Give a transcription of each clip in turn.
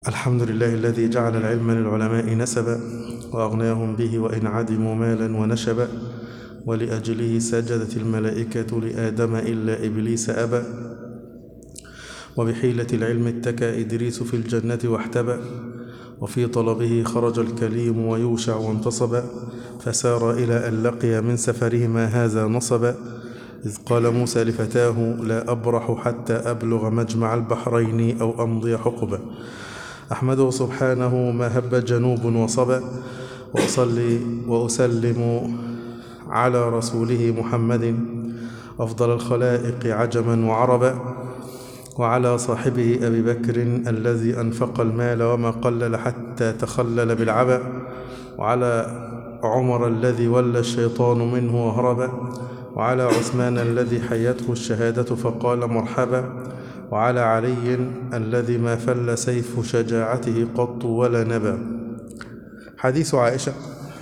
الحمد لله الذي جعل العلم للعلماء نسبا وأغناهم به وإن عدموا مالا ونشبا ولأجله سجدت الملائكة لآدم إلا إبليس أبى وبحيلة العلم اتكى إدريس في الجنة واحتبى وفي طلبه خرج الكليم ويوشع وانتصب فسار إلى أن لقي من سفرهما هذا نصبا إذ قال موسى لفتاه لا أبرح حتى أبلغ مجمع البحرين أو أمضي حقبا أحمده سبحانه ما هب جنوب وصبا وأصلي وأسلم على رسوله محمد أفضل الخلائق عجما وعربا وعلى صاحبه أبي بكر الذي أنفق المال وما قلل حتى تخلل بالعبا وعلى عمر الذي ولى الشيطان منه وهربا وعلى عثمان الذي حيته الشهادة فقال مرحبا وعلى علي الذي ما فل سيف شجاعته قط ولا نبا حديث عائشة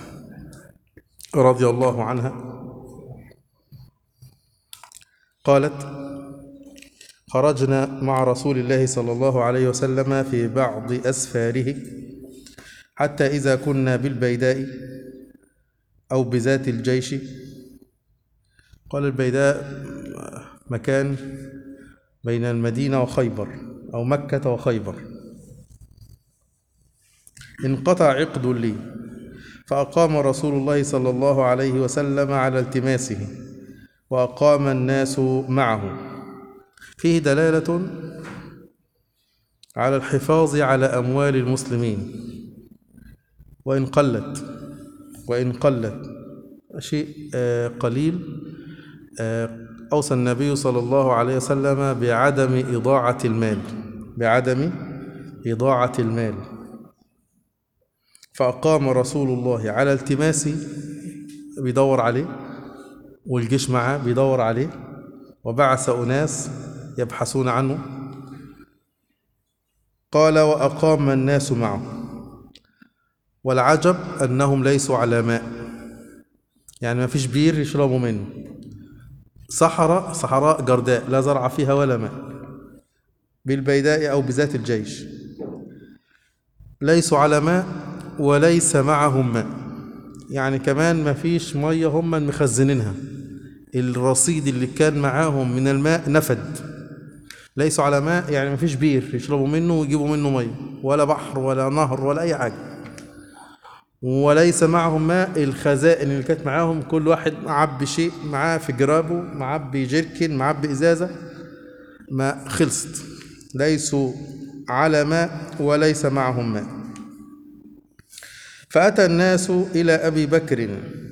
رضي الله عنها قالت خرجنا مع رسول الله صلى الله عليه وسلم في بعض أسفاره حتى إذا كنا بالبيداء أو بذات الجيش قال البيداء مكان بين المدينة وخيبر أو مكة وخيبر انقطع عقد لي فأقام رسول الله صلى الله عليه وسلم على التماسه وأقام الناس معه فيه دلالة على الحفاظ على أموال المسلمين وإن قلت وإن قلت شيء قليل أوصى النبي صلى الله عليه وسلم بعدم إضاعة المال بعدم إضاعة المال فأقام رسول الله على التماسه بيدور عليه والجيش معاه بيدور عليه وبعث أناس يبحثون عنه قال وأقام الناس معه والعجب أنهم ليسوا على ماء يعني ما فيش بير يشربوا منه صحراء صحراء جرداء لا زرع فيها ولا ماء بالبيداء أو بذات الجيش ليسوا على ماء وليس معهم ماء يعني كمان ما فيش مية هم مخزنينها الرصيد اللي كان معاهم من الماء نفد ليسوا على ماء يعني ما فيش بير يشربوا منه ويجيبوا منه مية ولا بحر ولا نهر ولا أي حاجة وليس معهم ماء الخزائن اللي كانت معاهم كل واحد معبي شيء معاه في جرابه معبي جيركن معبي إزازة ما خلصت ليسوا على ماء وليس معهم ماء فأتى الناس إلى أبي بكر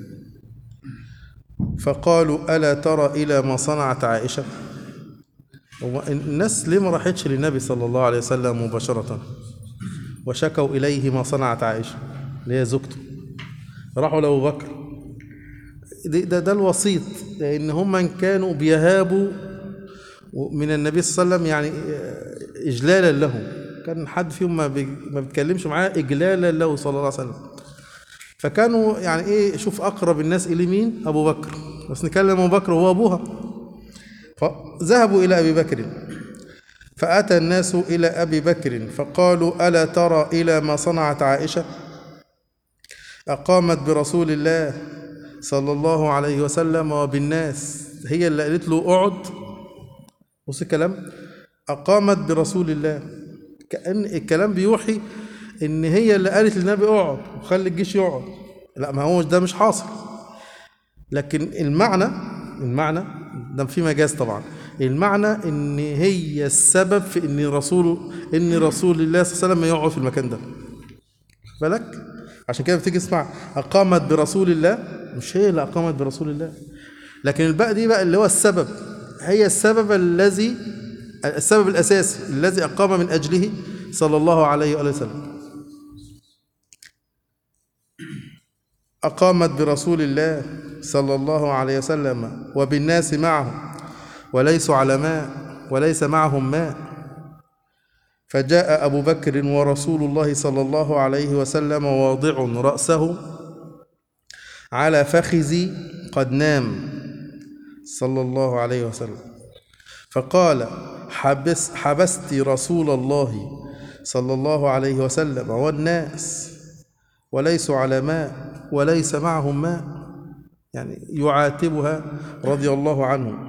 فقالوا ألا ترى إلى ما صنعت عائشة هو الناس ليه ما راحتش للنبي صلى الله عليه وسلم مباشرة وشكوا إليه ما صنعت عائشة اللي هي زوجته راحوا لأبو بكر ده, ده, ده الوسيط لأن هم كانوا بيهابوا من النبي صلى الله عليه وسلم يعني إجلالا له كان حد فيهم ما, بي ما بيتكلمش معاه إجلالا له صلى الله عليه وسلم فكانوا يعني إيه شوف أقرب الناس إلى مين أبو بكر بس نكلم أبو بكر وهو أبوها فذهبوا إلى أبي بكر فأتى الناس إلى أبي بكر فقالوا ألا ترى إلى ما صنعت عائشة أقامت برسول الله صلى الله عليه وسلم وبالناس هي اللي قالت له اقعد بص الكلام أقامت برسول الله كأن الكلام بيوحي إن هي اللي قالت للنبي اقعد وخلي الجيش يقعد لا ما هو ده مش حاصل لكن المعنى المعنى ده في مجاز طبعا المعنى ان هي السبب في ان رسول ان رسول الله صلى الله عليه وسلم يقعد في المكان ده بالك عشان كده بتيجي تسمع اقامت برسول الله مش هي اللي اقامت برسول الله لكن الباقي دي بقى اللي هو السبب هي السبب الذي السبب الاساسي الذي اقام من اجله صلى الله عليه واله وسلم اقامت برسول الله صلى الله عليه وسلم وبالناس معه وليسوا على ماء وليس معهم ماء فجاء أبو بكر ورسول الله صلى الله عليه وسلم واضع رأسه على فخذ قد نام صلى الله عليه وسلم فقال حبس حبست رسول الله صلى الله عليه وسلم والناس وليسوا على ماء وليس معهم ماء يعني يعاتبها رضي الله عنه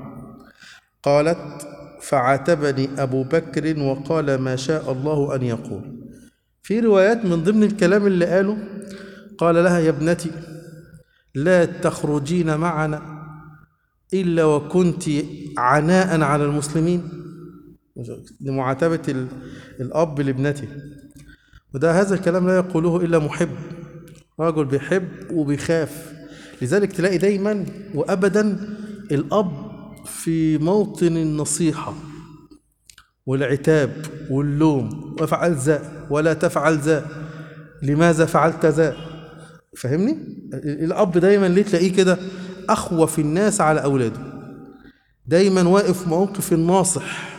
قالت فعاتبني أبو بكر وقال ما شاء الله أن يقول في روايات من ضمن الكلام اللي قاله قال لها يا ابنتي لا تخرجين معنا إلا وكنت عناء على المسلمين لمعاتبة ال- الأب لابنته وده هذا الكلام لا يقوله إلا محب رجل بيحب وبيخاف لذلك تلاقي دايما وأبدا الأب في موطن النصيحة والعتاب واللوم وافعل ذا ولا تفعل ذا لماذا فعلت ذا فاهمني الاب دايما ليه تلاقيه كده اخوف الناس على اولاده دايما واقف موقف الناصح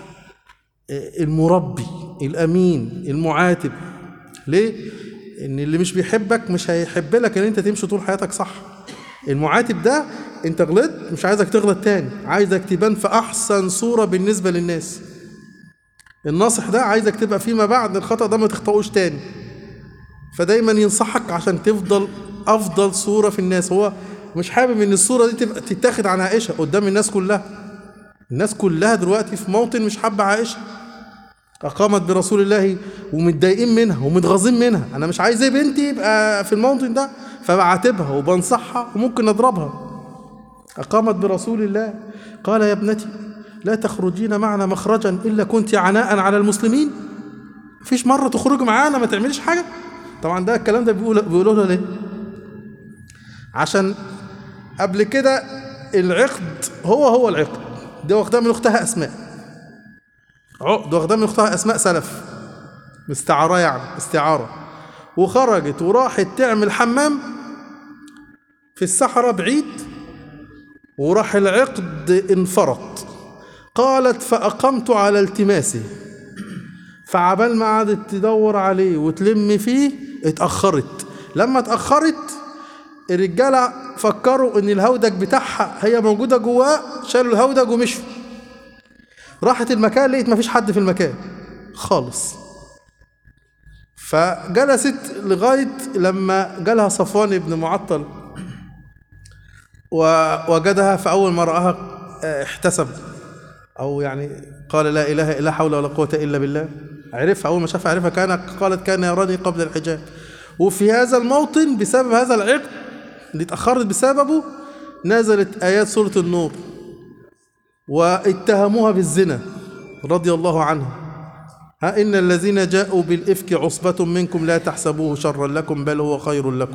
المربي الامين المعاتب ليه ان اللي مش بيحبك مش هيحب لك ان انت تمشي طول حياتك صح المعاتب ده انت غلطت مش عايزك تغلط تاني عايزك تبان في احسن صورة بالنسبة للناس الناصح ده عايزك تبقى فيما بعد الخطأ ده ما تخطئوش تاني فدايما ينصحك عشان تفضل افضل صورة في الناس هو مش حابب ان الصورة دي تبقى تتاخد عن عائشة قدام الناس كلها الناس كلها دلوقتي في موطن مش حابة عائشة أقامت برسول الله ومتضايقين منها ومتغاظين منها أنا مش عايز إيه بنتي يبقى في الموطن ده فبعاتبها وبنصحها وممكن أضربها أقامت برسول الله قال يا ابنتي لا تخرجين معنا مخرجا إلا كنت عناء على المسلمين مفيش مرة تخرج معانا ما تعمليش حاجة طبعا ده الكلام ده بيقول بيقولوا لها ليه عشان قبل كده العقد هو هو العقد دي واخداه من اختها اسماء عقد واخداه من اختها اسماء سلف مستعاره يعني استعاره وخرجت وراحت تعمل حمام في الصحراء بعيد وراح العقد انفرط قالت فأقمت على التماسه فعبال ما قعدت تدور عليه وتلم فيه اتأخرت لما اتأخرت الرجالة فكروا ان الهودج بتاعها هي موجودة جواه شالوا الهودج ومشوا راحت المكان لقيت مفيش حد في المكان خالص فجلست لغاية لما جالها صفوان بن معطل ووجدها فأول ما رآها اه، احتسب أو يعني قال لا إله إلا حول ولا قوة إلا بالله عرفها أول ما شافها عرفها كان قالت كان يراني قبل الحجاب وفي هذا الموطن بسبب هذا العقد اللي اتأخرت بسببه نزلت آيات سورة النور واتهموها بالزنا رضي الله عنها ها إن الذين جاءوا بالإفك عصبة منكم لا تحسبوه شرا لكم بل هو خير لكم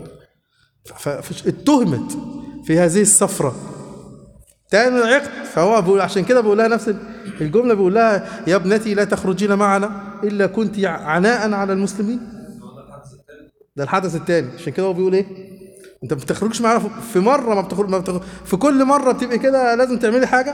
فاتهمت في هذه السفرة تاني العقد فهو بيقول عشان كده بيقول لها نفس الجملة بيقول لها يا ابنتي لا تخرجين معنا إلا كنت عناء على المسلمين ده الحدث الثاني عشان كده هو بيقول ايه انت ما بتخرجش معانا في مره ما بتخرج ما بتخرج في كل مره بتبقي كده لازم تعملي حاجه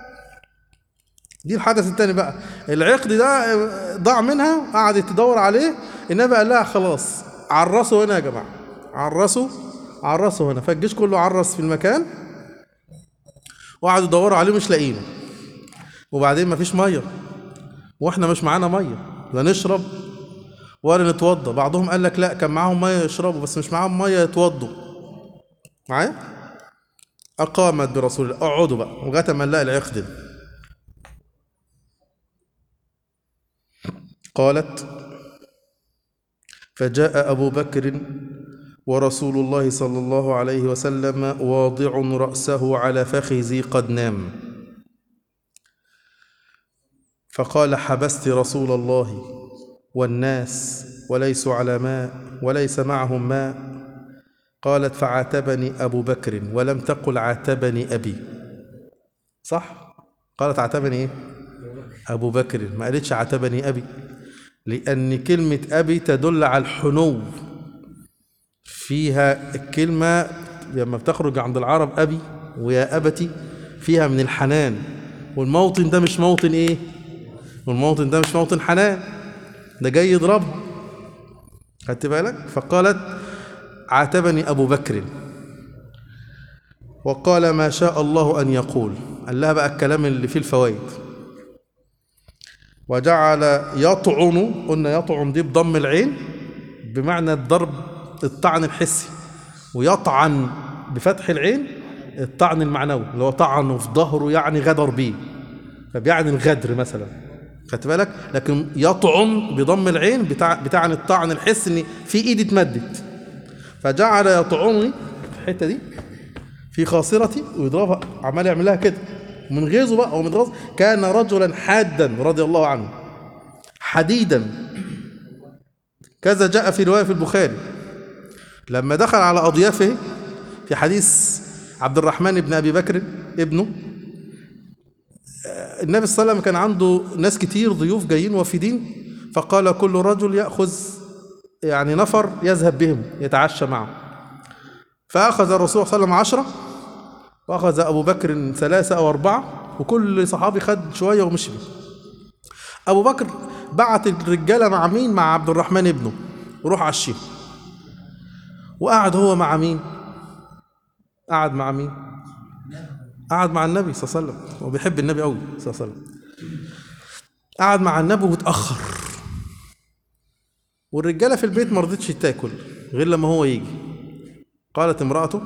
دي الحدث الثاني بقى العقد ده ضاع منها قعدت تدور عليه النبي قال لها خلاص عرسوا هنا يا جماعه عرسوا عرسوا هنا فالجيش كله عرس في المكان وقعدوا يدوروا عليه مش لاقيينه وبعدين مفيش ميه واحنا مش معانا ميه لا نشرب ولا نتوضى بعضهم قال لك لا كان معاهم ميه يشربوا بس مش معاهم ميه يتوضوا معايا اقامت برسول الله اقعدوا بقى لغايه ما نلاقي العقد ده قالت فجاء ابو بكر ورسول الله صلى الله عليه وسلم واضع راسه على فخذي قد نام فقال حبست رسول الله والناس وليسوا على ماء وليس معهم ماء قالت فعاتبني أبو بكر ولم تقل عاتبني أبي صح؟ قالت عاتبني إيه؟ أبو بكر ما قالتش عاتبني أبي لأن كلمة أبي تدل على الحنو فيها الكلمة لما بتخرج عند العرب أبي ويا أبتي فيها من الحنان والموطن ده مش موطن إيه؟ والموطن ده مش موطن حنان ده جاي يضربها خدت بالك فقالت عاتبني أبو بكر وقال ما شاء الله أن يقول قال لها بقى الكلام اللي فيه الفوائد وجعل يطعن قلنا يطعن دي بضم العين بمعنى الضرب الطعن الحسي ويطعن بفتح العين الطعن المعنوي اللي هو طعنه في ظهره يعني غدر بيه فبيعني الغدر مثلا خدت بالك لكن يطعن بضم العين بتاع بتاعني الطعن الحس ان في ايدي اتمدت فجعل يطعني في الحته دي في خاصرتي ويضربها عمال يعمل لها كده من غيظه بقى هو متغاظ كان رجلا حادا رضي الله عنه حديدا كذا جاء في روايه في البخاري لما دخل على اضيافه في حديث عبد الرحمن بن ابي بكر ابنه النبي صلى الله عليه وسلم كان عنده ناس كتير ضيوف جايين وافدين فقال كل رجل ياخذ يعني نفر يذهب بهم يتعشى معه فاخذ الرسول صلى الله عليه وسلم عشره واخذ ابو بكر ثلاثه او اربعه وكل صحابي خد شويه ومشي بيه. ابو بكر بعت الرجاله مع مين مع عبد الرحمن ابنه وروح عشيه وقعد هو مع مين قعد مع مين قعد مع النبي صلى الله عليه وسلم هو بيحب النبي قوي صلى الله عليه وسلم قعد مع النبي واتاخر والرجاله في البيت ما رضتش تاكل غير لما هو يجي قالت امراته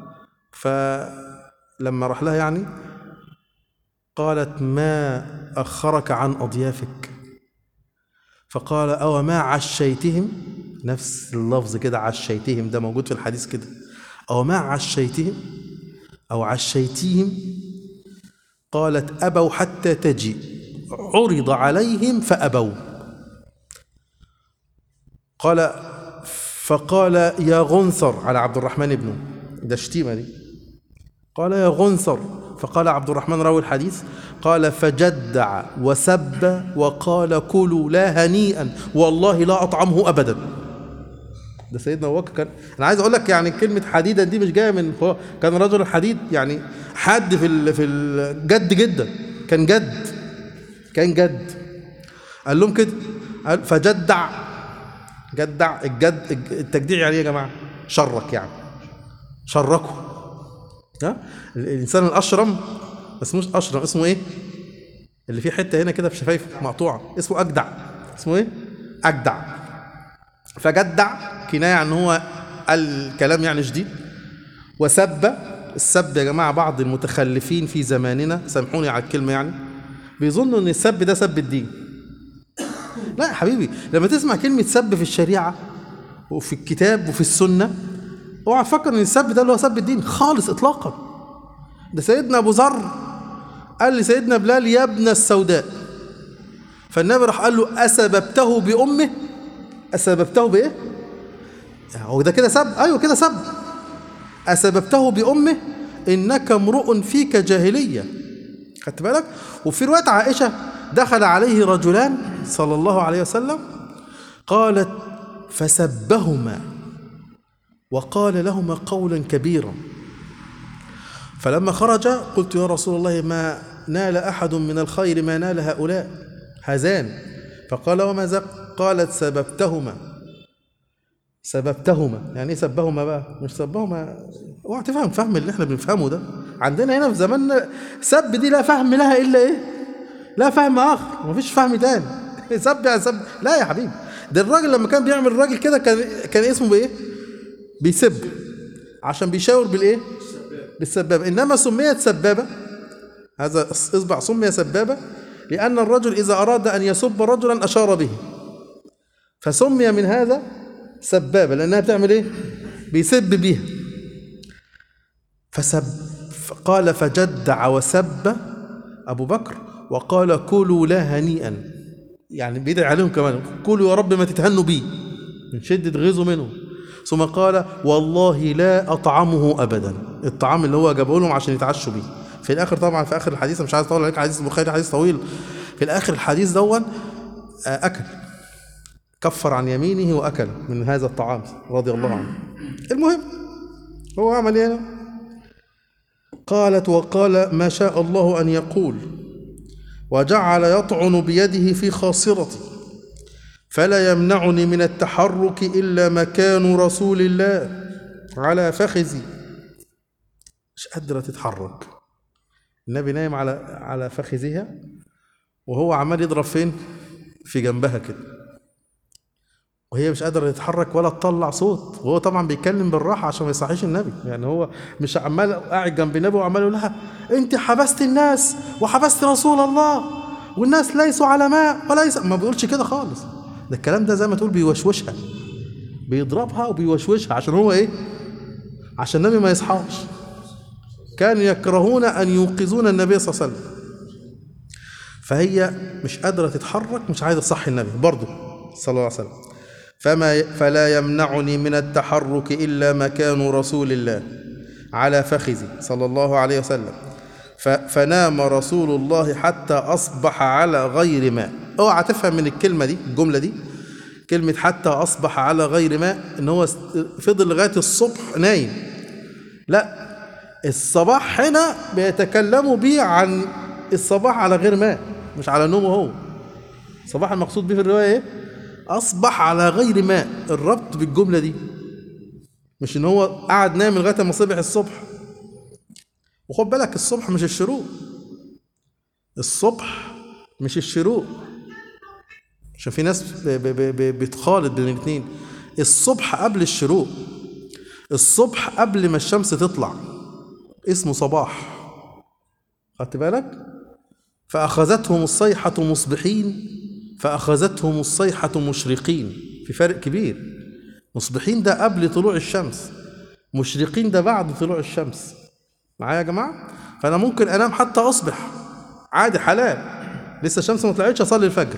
فلما راح لها يعني قالت ما اخرك عن اضيافك فقال او ما عشيتهم نفس اللفظ كده عشيتهم ده موجود في الحديث كده او ما عشيتهم أو عشيتيهم قالت أبوا حتى تجي عرض عليهم فأبوا قال فقال يا غنثر على عبد الرحمن ابنه ده شتيمة دي قال يا غنثر فقال عبد الرحمن راوي الحديث قال فجدع وسب وقال كلوا لا هنيئا والله لا أطعمه أبدا ده سيدنا ابو بكر كان انا عايز اقول لك يعني كلمه حديدا دي مش جايه من هو كان رجل حديد يعني حد في ال... في الجد جدا كان جد كان جد قال لهم كده قال فجدع جدع الجد التجديع يعني ايه يا جماعه شرك يعني شركوا ها الانسان الاشرم ما اسموش اشرم اسمه ايه اللي فيه حته هنا كده في شفايفه مقطوعه اسمه اجدع اسمه ايه اجدع فجدع كناية عن هو الكلام يعني شديد وسب السب يا جماعة بعض المتخلفين في زماننا سامحوني على الكلمة يعني بيظنوا ان السب ده سب الدين لا يا حبيبي لما تسمع كلمة سب في الشريعة وفي الكتاب وفي السنة اوعى تفكر ان السب ده اللي هو سب الدين خالص اطلاقا ده سيدنا ابو ذر قال لسيدنا بلال يا ابن السوداء فالنبي راح قال له اسببته بامه اسببته بايه هو ده كده سب ايوه كده سب اسببته بامه انك امرؤ فيك جاهليه خدت بالك وفي روايه عائشه دخل عليه رجلان صلى الله عليه وسلم قالت فسبهما وقال لهما قولا كبيرا فلما خرج قلت يا رسول الله ما نال احد من الخير ما نال هؤلاء هذان فقال وماذا قالت سببتهما سببتهما يعني ايه سبهما بقى مش سبهما اوعى تفهم فهم اللي احنا بنفهمه ده عندنا هنا في زماننا سب دي لا فهم لها الا ايه لا فهم اخر مفيش فهم تاني سب يعني سب لا يا حبيبي ده الراجل لما كان بيعمل الراجل كده كان كان اسمه بايه بيسب عشان بيشاور بالايه بالسبابه انما سميت سبابه هذا اصبع سمي سبابه لان الرجل اذا اراد ان يسب رجلا اشار به فسمي من هذا سبابة لأنها بتعمل إيه؟ بيسب بيها فسب قال فجدع وسب أبو بكر وقال كلوا لا هنيئا يعني بيدعي عليهم كمان كلوا يا رب ما تتهنوا بي من شدة غيظه منهم ثم قال والله لا أطعمه أبدا الطعام اللي هو جابه لهم عشان يتعشوا بيه في الآخر طبعا في آخر الحديث مش عايز أطول عليك حديث البخاري حديث طويل في الآخر الحديث دون أكل كفر عن يمينه واكل من هذا الطعام رضي الله عنه المهم هو عمل ايه قالت وقال ما شاء الله ان يقول وجعل يطعن بيده في خاصرتي فلا يمنعني من التحرك الا مكان رسول الله على فخذي مش قادره تتحرك النبي نايم على على فخذها وهو عمال يضرب فين في جنبها كده وهي مش قادره تتحرك ولا تطلع صوت وهو طبعا بيتكلم بالراحه عشان ما يصحيش النبي يعني هو مش عمال قاعد جنب النبي وعمال يقول لها انت حبست الناس وحبست رسول الله والناس ليسوا على ماء وليس ما بيقولش كده خالص ده الكلام ده زي ما تقول بيوشوشها بيضربها وبيوشوشها عشان هو ايه عشان النبي ما يصحاش كانوا يكرهون ان يوقظون النبي صلى الله عليه وسلم فهي مش قادره تتحرك مش عايزه تصحي النبي برضه صلى الله عليه وسلم فما فلا يمنعني من التحرك الا مكان رسول الله على فخذي صلى الله عليه وسلم ف- فنام رسول الله حتى اصبح على غير ماء اوعى تفهم من الكلمه دي الجمله دي كلمه حتى اصبح على غير ماء ان هو فضل لغايه الصبح نايم لا الصباح هنا بيتكلموا بيه عن الصباح على غير ماء مش على نومه هو صباح المقصود به في الروايه ايه اصبح على غير ماء الربط بالجمله دي مش ان هو قعد نايم لغايه ما صبح الصبح وخد بالك الصبح مش الشروق الصبح مش الشروق عشان في ناس ب- ب- ب- ب- بتخالط بين الاثنين الصبح قبل الشروق الصبح قبل ما الشمس تطلع اسمه صباح خدت بالك فأخذتهم الصيحة مصبحين فأخذتهم الصيحة مشرقين في فرق كبير مصبحين ده قبل طلوع الشمس مشرقين ده بعد طلوع الشمس معايا يا جماعة فأنا ممكن أنام حتى أصبح عادي حلال لسه الشمس ما طلعتش أصلي الفجر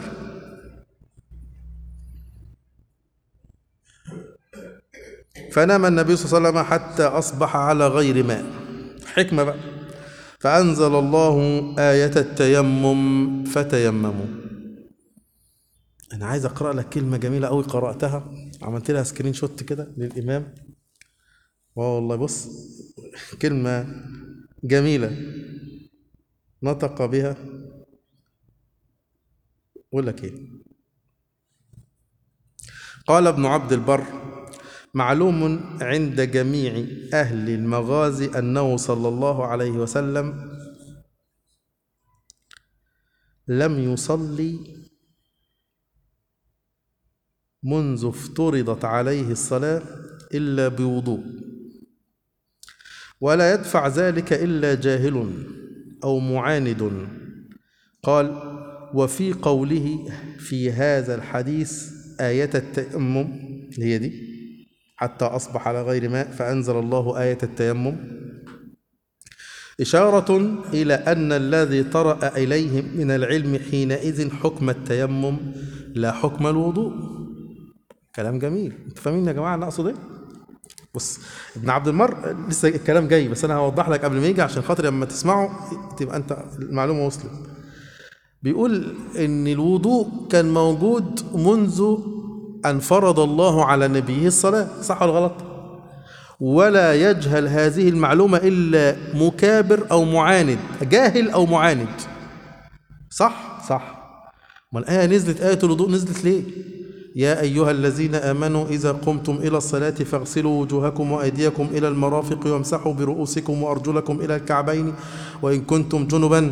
فنام النبي صلى الله عليه وسلم حتى أصبح على غير ماء حكمة بقى فأنزل الله آية التيمم فتيمموا أنا عايز أقرأ لك كلمة جميلة أوي قرأتها عملت لها سكرين شوت كده للإمام والله بص كلمة جميلة نطق بها أقول لك إيه قال ابن عبد البر معلوم عند جميع أهل المغازي أنه صلى الله عليه وسلم لم يصلي منذ افترضت عليه الصلاة إلا بوضوء ولا يدفع ذلك إلا جاهل أو معاند قال وفي قوله في هذا الحديث آية التيمم اللي هي دي حتى أصبح على غير ماء فأنزل الله آية التيمم إشارة إلى أن الذي طرأ إليهم من العلم حينئذ حكم التيمم لا حكم الوضوء كلام جميل انتوا فاهمين يا جماعة أنا أقصد إيه؟ بص ابن عبد المر لسه الكلام جاي بس أنا هوضح لك قبل ما يجي عشان خاطر لما تسمعه تبقى أنت المعلومة وصلت بيقول ان الوضوء كان موجود منذ ان فرض الله على نبيه الصلاه صح ولا غلط ولا يجهل هذه المعلومه الا مكابر او معاند جاهل او معاند صح صح ما الايه نزلت ايه الوضوء نزلت ليه يا ايها الذين امنوا اذا قمتم الى الصلاه فاغسلوا وجوهكم وايديكم الى المرافق وامسحوا برؤوسكم وارجلكم الى الكعبين وان كنتم جنبا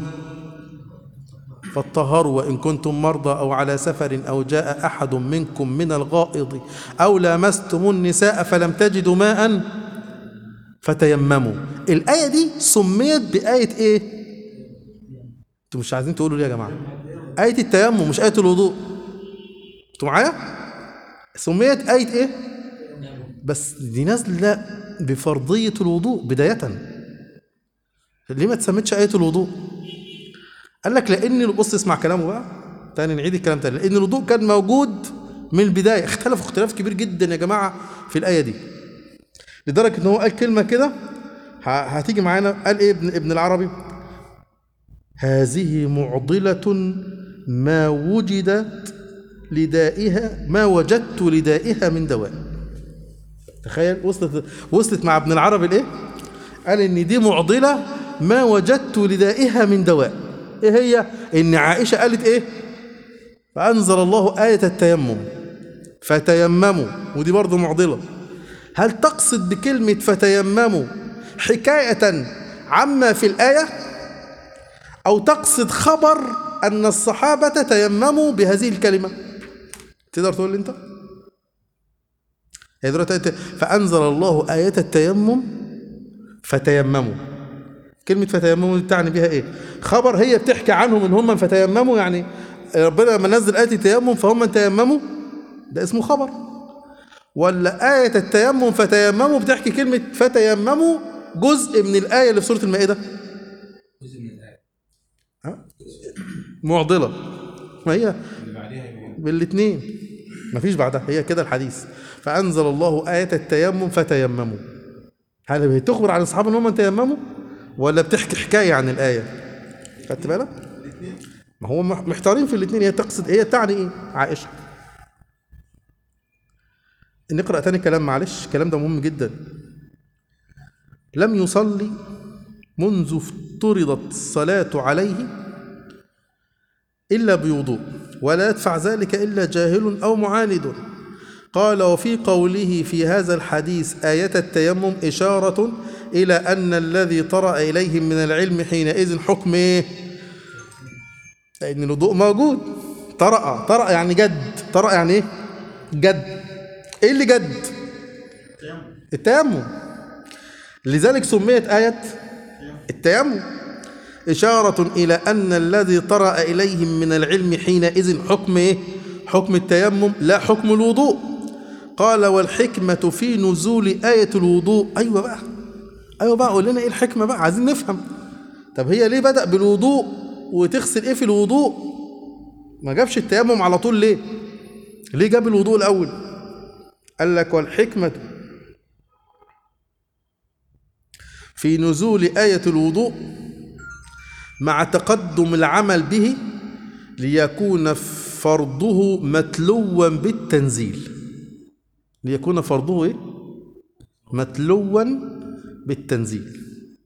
فاطهروا وإن كنتم مرضى أو على سفر أو جاء أحد منكم من الغائض أو لامستم النساء فلم تجدوا ماء فتيمموا الآية دي سميت بآية إيه؟ أنتوا مش عايزين تقولوا ليه يا جماعة؟ آية التيمم مش آية الوضوء أنتوا معايا؟ سميت آية إيه؟ بس دي نازلة بفرضية الوضوء بداية ليه ما تسميتش آية الوضوء؟ قال لك لان بص اسمع كلامه بقى تاني نعيد الكلام تاني لان الوضوء كان موجود من البدايه اختلفوا اختلاف كبير جدا يا جماعه في الايه دي لدرجه ان هو قال كلمه كده ه- هتيجي معانا قال ايه ابن ابن العربي هذه معضله ما وجدت لدائها ما وجدت لدائها من دواء تخيل وصلت وصلت مع ابن العربي الايه قال ان دي معضله ما وجدت لدائها من دواء ايه هي ان عائشه قالت ايه فانزل الله ايه التيمم فتيمموا ودي برضه معضله هل تقصد بكلمه فتيمموا حكايه عما في الايه او تقصد خبر أن الصحابة تيمموا بهذه الكلمة تقدر تقول لي أنت؟ هي دلوقتي آية- فأنزل الله آية التيمم فتيمموا كلمة فتيمموا دي تعني بها إيه؟ خبر هي بتحكي عنهم إن هم فتيمموا يعني ربنا لما نزل آية التيمم فهم تيمموا ده اسمه خبر ولا آية التيمم فتيمموا بتحكي كلمة فتيمموا جزء من الآية اللي في سورة المائدة جزء من الآية ها؟ معضلة ما هي اللي بعديها يبقى بالاثنين مفيش بعدها هي كده الحديث فأنزل الله آية التيمم فتيمموا هل هي تخبر عن الصحابة ان هم تيمموا ولا بتحكي حكاية عن الآية خدت بالك ما هو مح- محتارين في الاثنين هي تقصد هي تعني ايه عائشة نقرأ تاني كلام معلش الكلام ده مهم جدا لم يصلي منذ افترضت الصلاة عليه إلا بوضوء ولا يدفع ذلك إلا جاهل أو معاند قال وفي قوله في هذا الحديث آية التيمم إشارة إلى أن الذي طرأ إليهم من العلم حينئذ حكم إيه؟ لأن الوضوء موجود طرأ طرأ يعني جد طرأ يعني إيه؟ جد إيه اللي جد؟ التيمم لذلك سميت آية التيمم إشارة إلى أن الذي طرأ إليهم من العلم حينئذ حكم إيه؟ حكم التيمم لا حكم الوضوء قال والحكمة في نزول آية الوضوء أيوة بقى أيوة بقى قول لنا إيه الحكمة بقى عايزين نفهم طب هي ليه بدأ بالوضوء وتغسل إيه في الوضوء ما جابش التيمم على طول ليه ليه جاب الوضوء الأول قال لك والحكمة في نزول آية الوضوء مع تقدم العمل به ليكون فرضه متلوا بالتنزيل ليكون فرضه إيه؟ متلوا بالتنزيل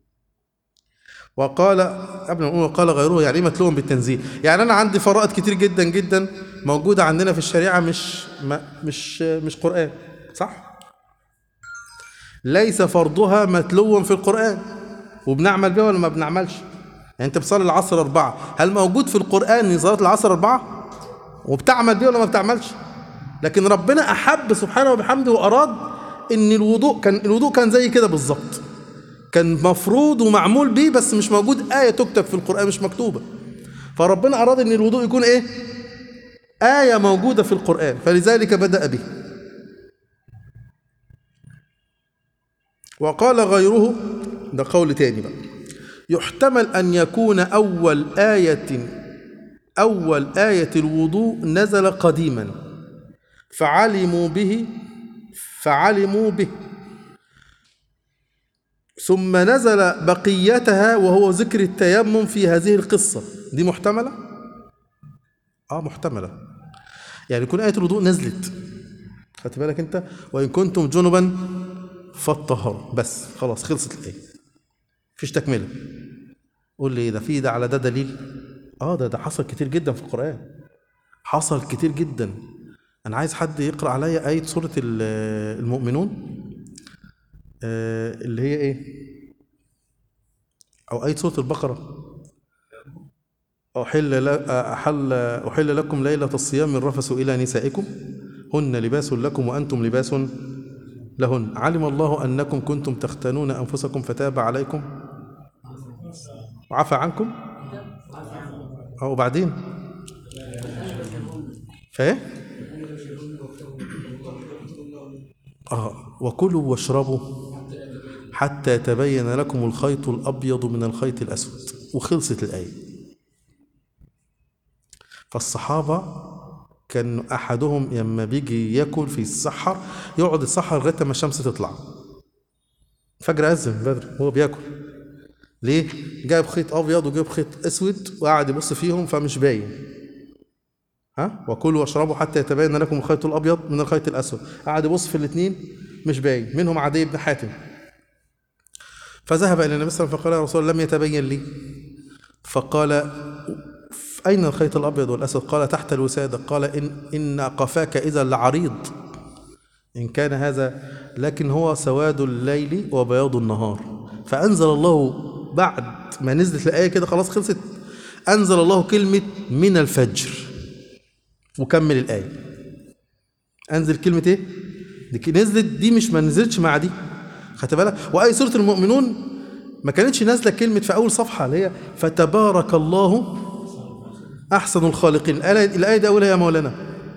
وقال قبل ما نقول قال غيره يعني ايه متلوا بالتنزيل يعني انا عندي فرائض كتير جدا جدا موجوده عندنا في الشريعه مش ما مش مش قران صح ليس فرضها متلوا في القران وبنعمل بها ولا ما بنعملش يعني انت بتصلي العصر أربعة هل موجود في القرآن ان صلاة العصر أربعة وبتعمل بيه ولا ما بتعملش لكن ربنا أحب سبحانه وبحمده وأراد ان الوضوء كان الوضوء كان زي كده بالظبط كان مفروض ومعمول بيه بس مش موجود آية تكتب في القرآن مش مكتوبة فربنا أراد ان الوضوء يكون ايه آية موجودة في القرآن فلذلك بدأ به وقال غيره ده قول تاني بقى يحتمل أن يكون أول آية أول آية الوضوء نزل قديما فعلموا به فعلموا به ثم نزل بقيتها وهو ذكر التيمم في هذه القصة دي محتملة؟ آه محتملة يعني يكون آية الوضوء نزلت خدت بالك أنت وإن كنتم جنبا فاطهروا بس خلاص خلصت الآية مفيش تكملة قول لي ده في ده على ده دليل اه ده ده حصل كتير جدا في القرآن حصل كتير جدا انا عايز حد يقرأ عليا آية سورة ال- المؤمنون آه اللي هي ايه او آية سورة البقرة أحل لا أحل أحل لكم ليلة الصيام الرفث إلى نسائكم هن لباس لكم وأنتم لباس لهن علم الله أنكم كنتم تختنون أنفسكم فتاب عليكم وعفى عنكم أو بعدين فايه آه وكلوا واشربوا حتى يتبين لكم الخيط الأبيض من الخيط الأسود وخلصت الآية فالصحابة كان أحدهم لما بيجي ياكل في السحر يقعد يتسحر لغاية ما الشمس تطلع فجر أذن بدر وهو بياكل ليه؟ جايب خيط أبيض وجايب خيط أسود وقعد يبص فيهم فمش باين ها وكلوا واشربوا حتى يتبين لكم الخيط الأبيض من الخيط الأسود قعد يبص في الاثنين مش باين منهم عدي بن حاتم فذهب إلى النبي صلى الله عليه وسلم فقال يا رسول الله لم يتبين لي فقال أين الخيط الأبيض والأسود قال تحت الوسادة قال إن, إن قفاك إذا لعريض إن كان هذا لكن هو سواد الليل وبياض النهار فأنزل الله بعد ما نزلت الآية كده خلاص خلصت أنزل الله كلمة من الفجر وكمل الآية أنزل كلمة إيه؟ دي ك- نزلت دي مش ما نزلتش مع دي خدت بالك وأي سورة المؤمنون ما كانتش نازلة كلمة في أول صفحة اللي هي فتبارك الله أحسن الخالقين الآية الآية دي أولها يا مولانا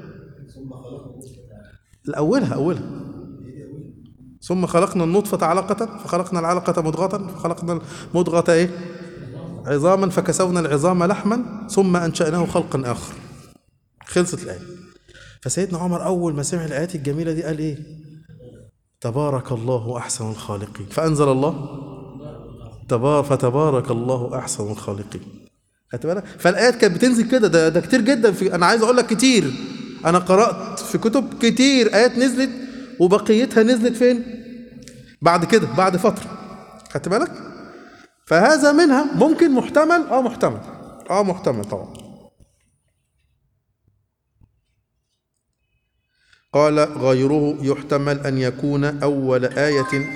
الأولها أولها ثم خلقنا النطفة علقة فخلقنا العلقة مضغة فخلقنا المضغة إيه عظاما فكسونا العظام لحما ثم أنشأناه خلقا آخر خلصت الآية فسيدنا عمر أول ما سمع الآيات الجميلة دي قال إيه تبارك الله أحسن الخالقين فأنزل الله تبار فتبارك الله أحسن الخالقين خدت بالك فالآيات كانت بتنزل كده ده, ده كتير جدا في أنا عايز أقول لك كتير أنا قرأت في كتب كتير آيات نزلت وبقيتها نزلت فين بعد كده بعد فترة خدت بالك فهذا منها ممكن محتمل اه محتمل اه محتمل طبعا قال غيره يحتمل أن يكون أول آية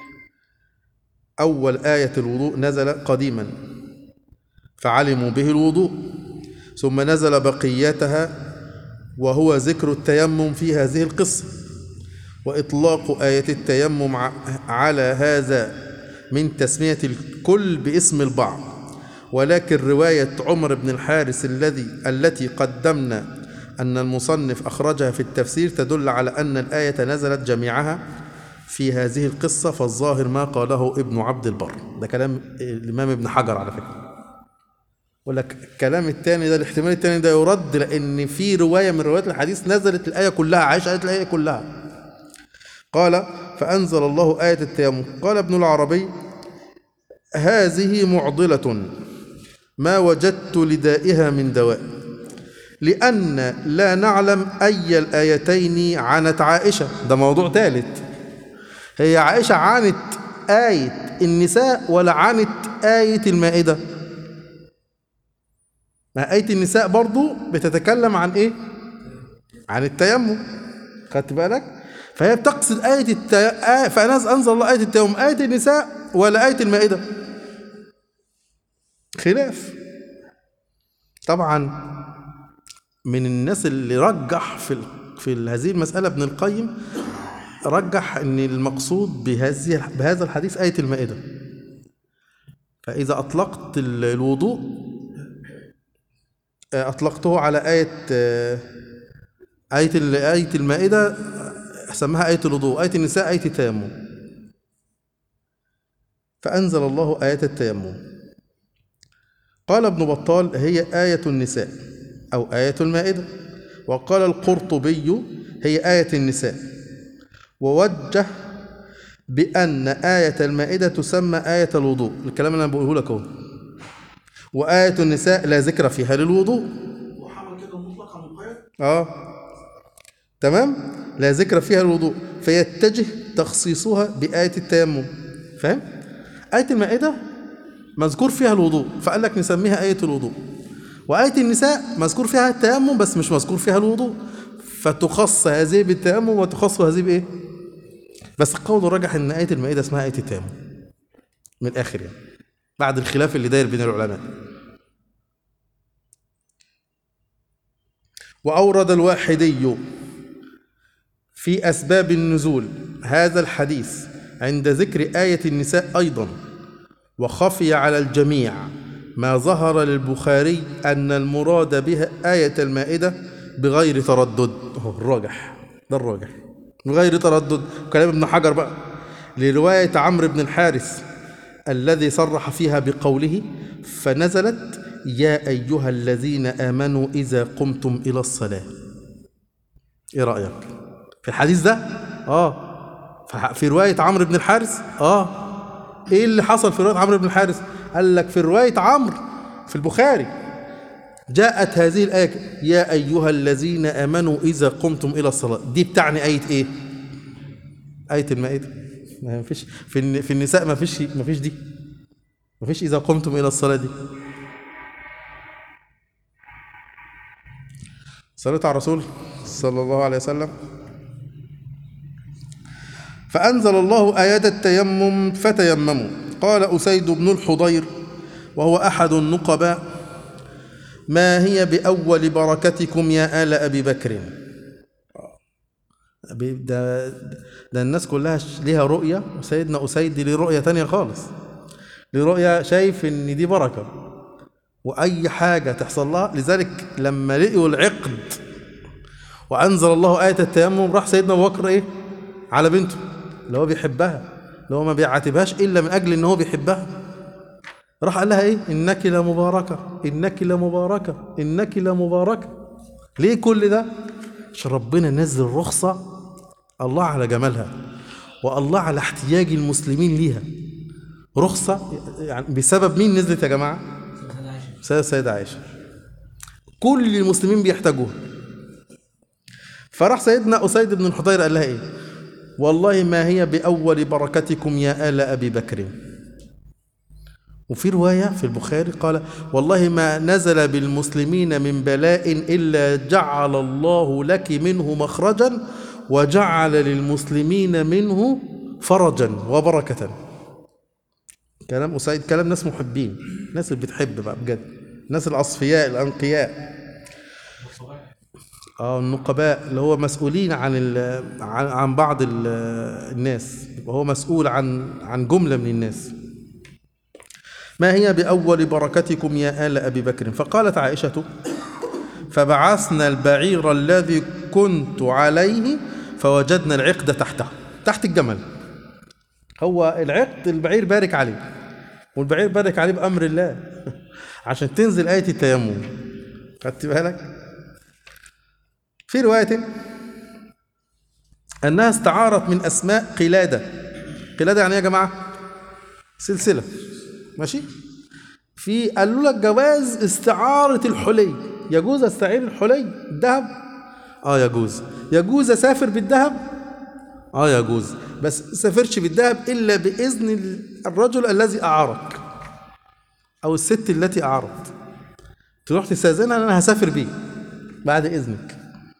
أول آية الوضوء نزل قديما فعلموا به الوضوء ثم نزل بقيتها وهو ذكر التيمم في هذه القصة وإطلاق آية التيمم ع- على هذا من تسمية الكل باسم البعض ولكن رواية عمر بن الحارث الذي التي قدمنا أن المصنف أخرجها في التفسير تدل على أن الآية نزلت جميعها في هذه القصة فالظاهر ما قاله ابن عبد البر ده كلام الإمام ابن حجر على فكرة ولك الكلام الثاني ده الاحتمال الثاني ده يرد لأن في رواية من روايات الحديث نزلت الآية كلها عائشة قالت الآية كلها قال فأنزل الله آية التيمم قال ابن العربي هذه معضلة ما وجدت لدائها من دواء لأن لا نعلم أي الآيتين عنت عائشة ده موضوع ثالث هي عائشة عانت آية النساء ولا عانت آية المائدة ما آية النساء برضو بتتكلم عن إيه عن التيمم خدت بالك فهي بتقصد آية التي... آية فأناس أنزل الله آية التيمم آية النساء ولا آية المائدة خلاف طبعا من الناس اللي رجح في ال... في ال- هذه المسألة ابن القيم رجح ان المقصود بهذه بهذا الحديث آية المائدة فإذا أطلقت ال- الوضوء آه، أطلقته على آية آه، آية ال- آية المائدة آه، سماها آية الوضوء آية النساء آية التيمم فأنزل الله آية التيمم قال ابن بطال هي آية النساء أو آية المائدة وقال القرطبي هي آية النساء ووجه بأن آية المائدة تسمى آية الوضوء الكلام اللي أنا بقوله لك أهو وآية النساء لا ذكر فيها للوضوء وحمل كده مطلقا مقيد اه تمام لا ذكر فيها الوضوء فيتجه تخصيصها بآية التيمم فاهم آية المائدة مذكور فيها الوضوء فقال لك نسميها آية الوضوء وآية النساء مذكور فيها التيمم بس مش مذكور فيها الوضوء فتخص هذه بالتيمم وتخص هذه بإيه بس القول الراجح ان آية المائدة اسمها آية التيمم من الآخر يعني بعد الخلاف اللي داير بين العلماء وأورد الواحدي في أسباب النزول هذا الحديث عند ذكر آية النساء أيضا وخفي على الجميع ما ظهر للبخاري أن المراد بها آية المائدة بغير تردد هو الراجح ده الراجح بغير تردد كلام ابن حجر بقى لرواية عمرو بن الحارث الذي صرح فيها بقوله فنزلت يا أيها الذين آمنوا إذا قمتم إلى الصلاة إيه رأيك في الحديث ده آه فح- في رواية عمرو بن الحارث آه إيه اللي حصل في رواية عمرو بن الحارث قال لك في رواية عمرو في البخاري جاءت هذه الآية يا أيها الذين آمنوا إذا قمتم إلى الصلاة دي بتعني آية إيه آية المائدة ما فيش في الن- في النساء ما فيش ما فيش دي ما فيش إذا قمتم إلى الصلاة دي صليت على الرسول صلى الله عليه وسلم فأنزل الله آيات التيمم فتيمموا قال أسيد بن الحضير وهو أحد النقباء ما هي بأول بركتكم يا آل أبي بكر أبي- ده, ده الناس كلها ش- ليها رؤية وسيدنا أسيد ليه رؤية تانية خالص ليه رؤية شايف إن دي بركة وأي حاجة تحصل لها لذلك لما لقوا العقد وأنزل الله آية التيمم راح سيدنا أبو بكر إيه على بنته اللي هو بيحبها اللي هو ما بيعاتبهاش إلا من أجل إن هو بيحبها راح قال لها ايه انك لمباركه انك لمباركه انك لمباركه ليه كل ده عشان ربنا نزل رخصه الله على جمالها والله على احتياج المسلمين ليها رخصه يعني بسبب مين نزلت يا جماعه بسبب السيده عائشه كل المسلمين بيحتاجوها فراح سيدنا اسيد بن الحضير قال لها ايه والله ما هي باول بركتكم يا ال ابي بكر وفي رواية في البخاري قال والله ما نزل بالمسلمين من بلاء إلا جعل الله لك منه مخرجا وجعل للمسلمين منه فرجا وبركة كلام أسيد كلام ناس محبين ناس اللي بتحب بقى بجد الناس الأصفياء الأنقياء اه النقباء اللي هو مسؤولين عن ال- عن عن بعض ال- الناس وهو مسؤول عن عن جملة من الناس ما هي بأول بركتكم يا آل أبي بكر فقالت عائشة فبعثنا البعير الذي كنت عليه فوجدنا العقد تحته تحت الجمل هو العقد البعير بارك عليه والبعير بارك عليه بأمر الله عشان تنزل آية التيمم خدت بالك في رواية أنها استعارت من أسماء قلادة قلادة يعني إيه يا جماعة سلسلة ماشي في قالوا لك جواز استعارة الحلي يجوز استعير الحلي الذهب اه يجوز يجوز اسافر بالذهب اه يجوز بس سافرش بالذهب الا باذن ال- الرجل الذي اعارك او الست التي اعارت تروح تستاذنها انا هسافر بيه بعد اذنك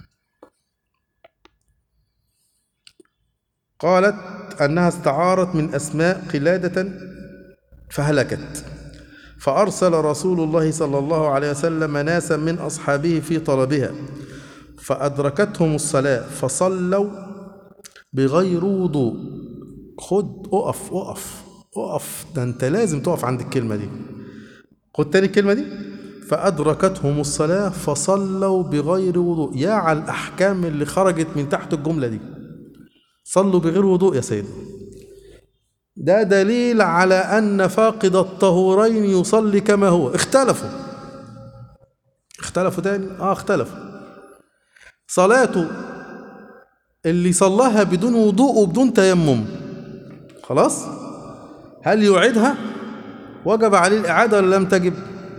قالت انها استعارت من اسماء قلاده فهلكت فأرسل رسول الله صلى الله عليه وسلم ناسا من أصحابه في طلبها فأدركتهم الصلاة فصلوا بغير وضوء خد أقف أقف أقف ده أنت لازم تقف عند الكلمة دي خد تاني الكلمة دي فأدركتهم الصلاة فصلوا بغير وضوء يا على الأحكام اللي خرجت من تحت الجملة دي صلوا بغير وضوء يا سيدي ده دليل على أن فاقد الطهورين يصلي كما هو اختلفوا اختلفوا تاني اه اختلفوا صلاته اللي صلاها بدون وضوء وبدون تيمم خلاص هل يعيدها وجب عليه الإعادة ولا لم تجب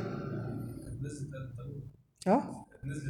اه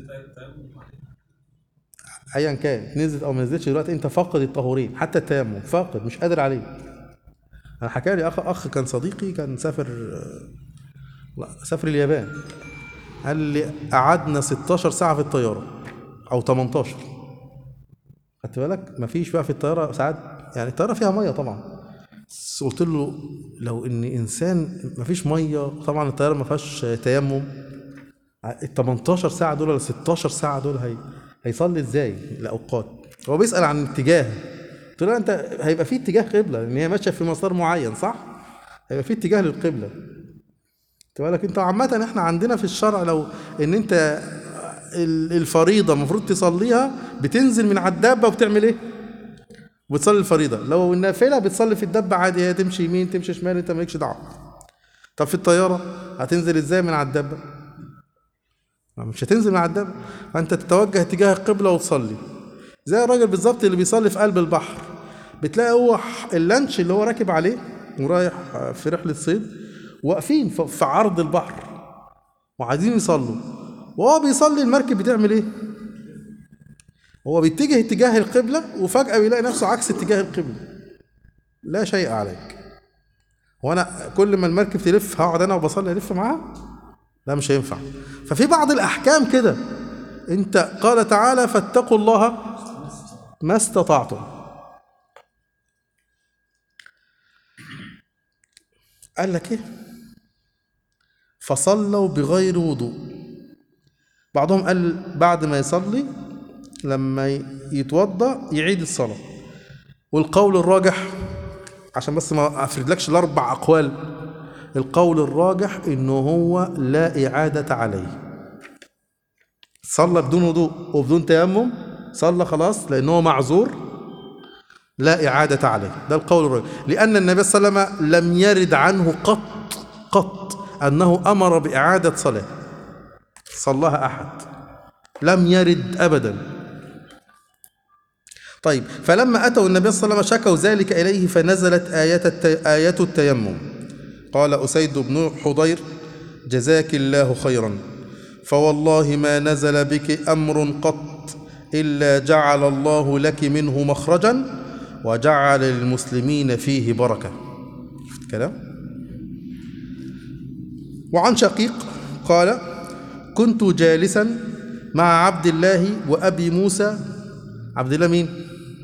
ايا كان نزلت او ما نزلتش دلوقتي انت فاقد الطهورين حتى التيمم فاقد مش قادر عليه انا حكى لي اخ اخ كان صديقي كان سافر لا سافر اليابان قال لي قعدنا 16 ساعه في الطياره او 18 خدت بالك مفيش بقى في الطياره ساعات يعني الطياره فيها ميه طبعا بس قلت له لو ان انسان مفيش ميه طبعا الطياره ما فيهاش تيمم ال 18 ساعه دول ولا 16 ساعه دول هي هيصلي ازاي الاوقات هو بيسال عن اتجاه قلت له انت هيبقى في اتجاه قبله لان هي ماشيه في مسار معين صح هيبقى في اتجاه للقبله خدت بالك انت عامه احنا عندنا في الشرع لو ان انت ال- الفريضه المفروض تصليها بتنزل من على الدابه وبتعمل ايه بتصلي الفريضه لو النافله بتصلي في الدابه عادي هي تمشي يمين تمشي شمال انت مالكش دعوه طب في الطياره هتنزل ازاي من على الدابه مش هتنزل من على الدابه فانت تتوجه تجاه القبله وتصلي زي الراجل بالظبط اللي بيصلي في قلب البحر بتلاقي هو ح- اللانش اللي هو راكب عليه ورايح في رحله صيد واقفين ف- في عرض البحر وعايزين يصلوا وهو بيصلي المركب بتعمل ايه هو بيتجه اتجاه القبله وفجاه بيلاقي نفسه عكس اتجاه القبله لا شيء عليك وانا كل ما المركب تلف هقعد انا وبصلي الف معاها لا مش هينفع ففي بعض الاحكام كده انت قال تعالى فاتقوا الله ما استطعتم قال لك ايه فصلوا بغير وضوء بعضهم قال بعد ما يصلي لما ي- يتوضا يعيد الصلاه والقول الراجح عشان بس ما افردلكش الاربع اقوال القول الراجح انه هو لا اعاده عليه صلى بدون وضوء وبدون تيمم صلى خلاص لانه معذور لا إعادة عليه ده القول الراجح لأن النبي صلى الله عليه وسلم لم يرد عنه قط قط أنه أمر بإعادة صلاة صلاها أحد لم يرد أبدا طيب فلما أتوا النبي صلى الله عليه وسلم شكوا ذلك إليه فنزلت آية الت... آية التيمم قال أسيد بن حضير جزاك الله خيرا فوالله ما نزل بك أمر قط إلا جعل الله لك منه مخرجا وجعل للمسلمين فيه بركة شفت الكلام وعن شقيق قال كنت جالسا مع عبد الله وأبي موسى عبد الله مين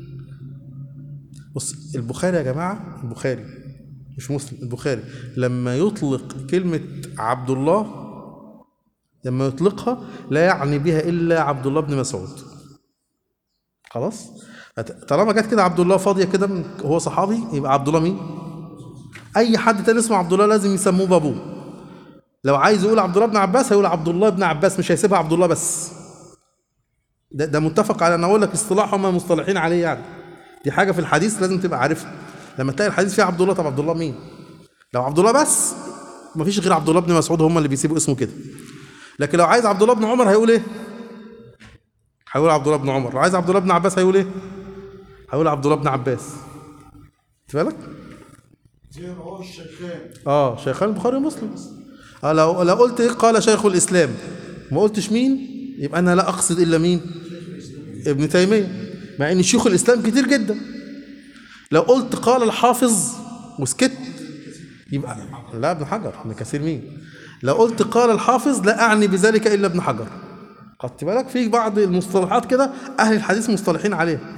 بص البخاري يا جماعة البخاري مش مسلم البخاري لما يطلق كلمة عبد الله لما يطلقها لا يعني بها إلا عبد الله بن مسعود خلاص طالما جت كده عبد الله فاضية كده من- هو صحابي يبقى عبد الله مين أي حد تاني اسمه عبد الله لازم يسموه بابوه لو عايز يقول عبد الله بن عباس هيقول عبد الله بن عباس مش هيسيبها عبد الله بس ده, ده متفق على انا اقول لك اصطلاح هم مصطلحين عليه يعني دي حاجه في الحديث لازم تبقى عارفها لما تلاقي الحديث فيه عبد الله طب عبد الله مين لو عبد الله بس مفيش غير عبد الله بن مسعود هم اللي بيسيبوا اسمه كده لكن لو عايز عبد الله بن عمر هيقول ايه هيقول عبد الله بن عمر لو عايز عبد الله بن عباس هيقول ايه هيقول عبد الله بن عباس خد بالك زي رواه الشيخان اه شيخان البخاري ومسلم اه لو لو قلت إيه قال شيخ الاسلام ما قلتش مين يبقى انا لا اقصد الا مين ابن تيميه مع ان شيوخ الاسلام كتير جدا لو قلت قال الحافظ وسكت يبقى لا ابن حجر ابن كثير مين لو قلت قال الحافظ لا اعني بذلك الا ابن حجر خدت بالك في بعض المصطلحات كده اهل الحديث مصطلحين عليها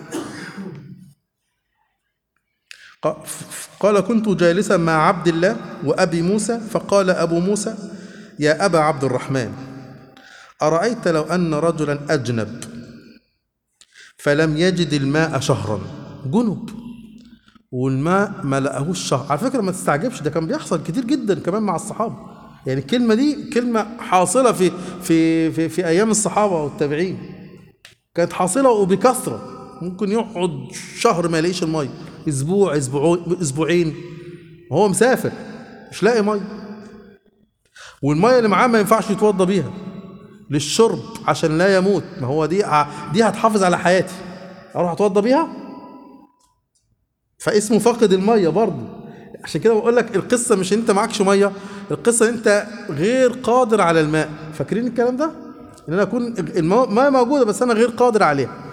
ق- قال كنت جالسا مع عبد الله وأبي موسى فقال أبو موسى يا أبا عبد الرحمن أرأيت لو أن رجلا أجنب فلم يجد الماء شهرا جنب والماء ما لقاهوش شهر على فكرة ما تستعجبش ده كان بيحصل كتير جدا كمان مع الصحابة يعني الكلمة دي كلمة حاصلة في في في, في أيام الصحابة والتابعين كانت حاصلة وبكثرة ممكن يقعد شهر ما يلاقيش المية اسبوع اسبوع اسبوعين وهو مسافر مش لاقي مية والمية اللي معاه ما ينفعش يتوضى بيها للشرب عشان لا يموت ما هو دي ع- دي هتحافظ على حياتي اروح اتوضى بيها فاسمه فاقد المية برضه عشان كده بقول لك القصة مش انت معكش مية القصة انت غير قادر على الماء فاكرين الكلام ده ان انا اكون الماء موجودة بس انا غير قادر عليها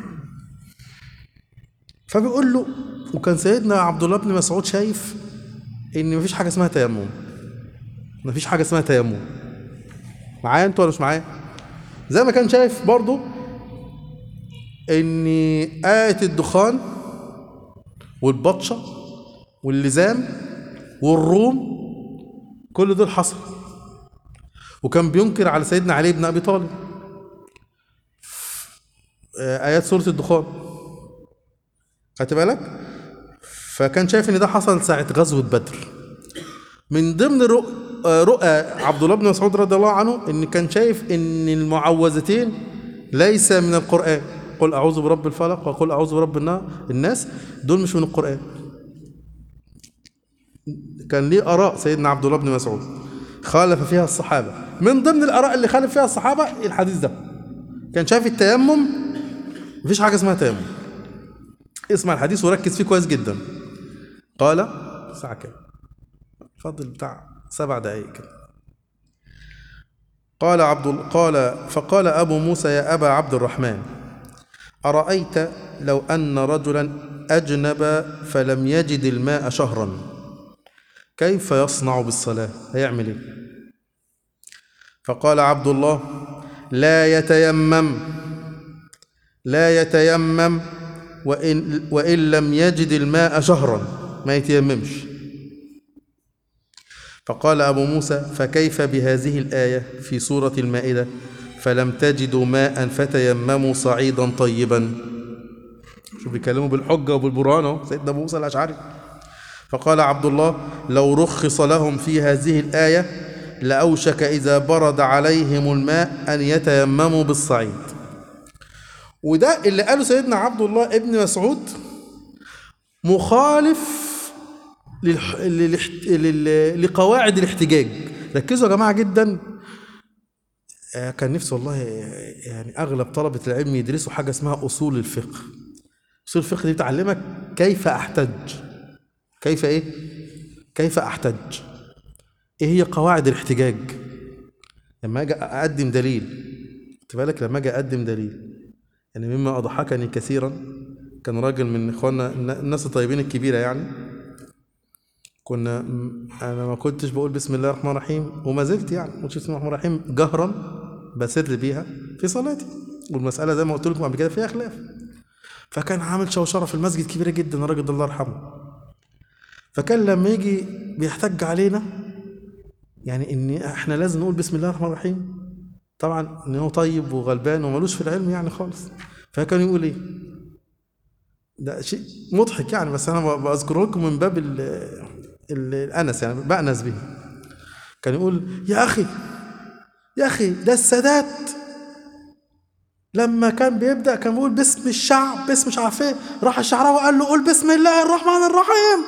فبيقول له وكان سيدنا عبد الله بن مسعود شايف ان مفيش حاجه اسمها تيمم مفيش حاجه اسمها تيمم معايا انت ولا مش معايا زي ما كان شايف برضو ان آية الدخان والبطشة واللزام والروم كل دول حصل وكان بينكر على سيدنا علي بن ابي طالب آه، آيات سورة الدخان خدت بالك فكان شايف ان ده حصل ساعه غزوه بدر من ضمن رؤ... آه، رؤى عبد الله بن مسعود رضي الله عنه ان كان شايف ان المعوذتين ليس من القران قل اعوذ برب الفلق وقل اعوذ برب النا- الناس دول مش من القران كان ليه اراء سيدنا عبد الله بن مسعود خالف فيها الصحابه من ضمن الاراء اللي خالف فيها الصحابه الحديث ده كان شايف التيمم مفيش حاجه اسمها تيمم اسمع الحديث وركز فيه كويس جدا قال ساعة كام فضل بتاع سبع دقايق كده قال عبد ال- قال فقال أبو موسى يا أبا عبد الرحمن أرأيت لو أن رجلا أجنب فلم يجد الماء شهرا كيف يصنع بالصلاة هيعمل إيه فقال عبد الله لا يتيمم لا يتيمم وإن, وإن لم يجد الماء شهرا ما يتيممش فقال أبو موسى فكيف بهذه الآية في سورة المائدة فلم تجدوا ماء فتيمموا صعيدا طيبا شوف بيكلموا بالحجة وبالبرهان اهو سيدنا أبو موسى الأشعري فقال عبد الله لو رخص لهم في هذه الآية لأوشك إذا برد عليهم الماء أن يتيمموا بالصعيد وده اللي قاله سيدنا عبد الله ابن مسعود مخالف للح... للح... لل... لقواعد الاحتجاج ركزوا يا جماعة جدا آه، كان نفسي والله يعني أغلب طلبة العلم يدرسوا حاجة اسمها أصول الفقه أصول الفقه دي بتعلمك كيف أحتج كيف إيه؟ كيف أحتج إيه هي قواعد الاحتجاج لما أجي أقدم دليل خد بالك لما أجي أقدم دليل يعني مما أضحكني كثيرا كان راجل من إخواننا الناس الطيبين الكبيرة يعني كنا أنا ما كنتش بقول بسم الله الرحمن الرحيم وما زلت يعني ما قلتش بسم الله الرحمن الرحيم جهرا بسر بيها في صلاتي والمسألة زي ما قلت لكم قبل كده فيها خلاف فكان عامل شوشرة في المسجد كبيرة جدا الراجل ده الله يرحمه فكان لما يجي بيحتج علينا يعني ان احنا لازم نقول بسم الله الرحمن الرحيم طبعا ان هو طيب وغلبان وملوش في العلم يعني خالص فكان يقول ايه ده شيء مضحك يعني بس انا بذكره لكم من باب ال ال- الانس يعني بأنس به كان يقول يا اخي يا اخي ده السادات لما كان بيبدا كان بيقول باسم الشعب باسم مش عارف ايه راح الشعراوي قال له قول بسم الله الرحمن الرحيم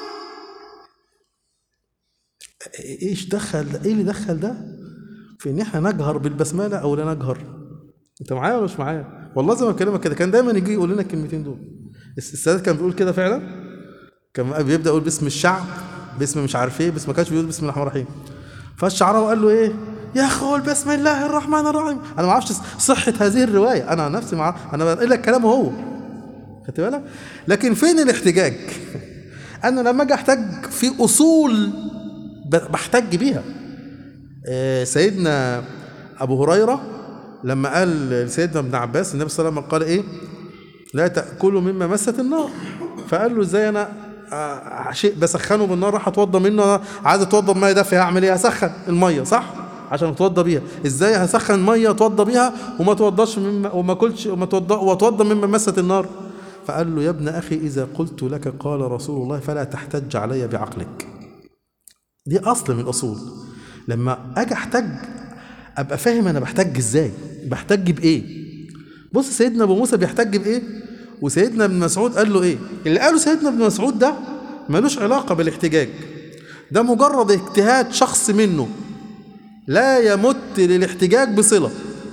ايش دخل ده؟ ايه اللي دخل ده في ان احنا نجهر بالبسمله او لا نجهر انت معايا ولا مش معايا والله زي ما بكلمك كده كان دايما يجي يقول لنا الكلمتين دول السادات كان بيقول كده فعلا كان بيبدا يقول باسم الشعب باسم مش عارف ايه بس ما كانش بيقول بسم الله الرحمن الرحيم فالشعراوي قال له ايه يا اخي قول بسم الله الرحمن الرحيم انا ما اعرفش صحه هذه الروايه انا نفسي مع انا بنقل لك كلامه هو خدت بالك لكن فين الاحتجاج انا لما اجي احتج في اصول ب- بحتج بيها آه، سيدنا ابو هريره لما قال لسيدنا ابن عباس النبي صلى الله عليه وسلم قال ايه لا تاكلوا مما مست النار فقال له ازاي انا آه، شيء بسخنه بالنار راح اتوضى منه أنا عايز اتوضى بميه دافيه هعمل ايه هسخن الميه صح عشان اتوضى بيها ازاي هسخن ميه اتوضى بيها وما اتوضاش مما وما اكلش وما اتوضى واتوضى مما مست النار فقال له يا ابن اخي اذا قلت لك قال رسول الله فلا تحتج علي بعقلك دي اصل من الاصول لما اجي احتج ابقى فاهم انا بحتج ازاي بحتج بايه بص سيدنا ابو موسى بيحتج بايه وسيدنا ابن مسعود قال له ايه اللي قاله سيدنا ابن مسعود ده ملوش علاقه بالاحتجاج ده مجرد اجتهاد شخص منه لا يمت للاحتجاج بصله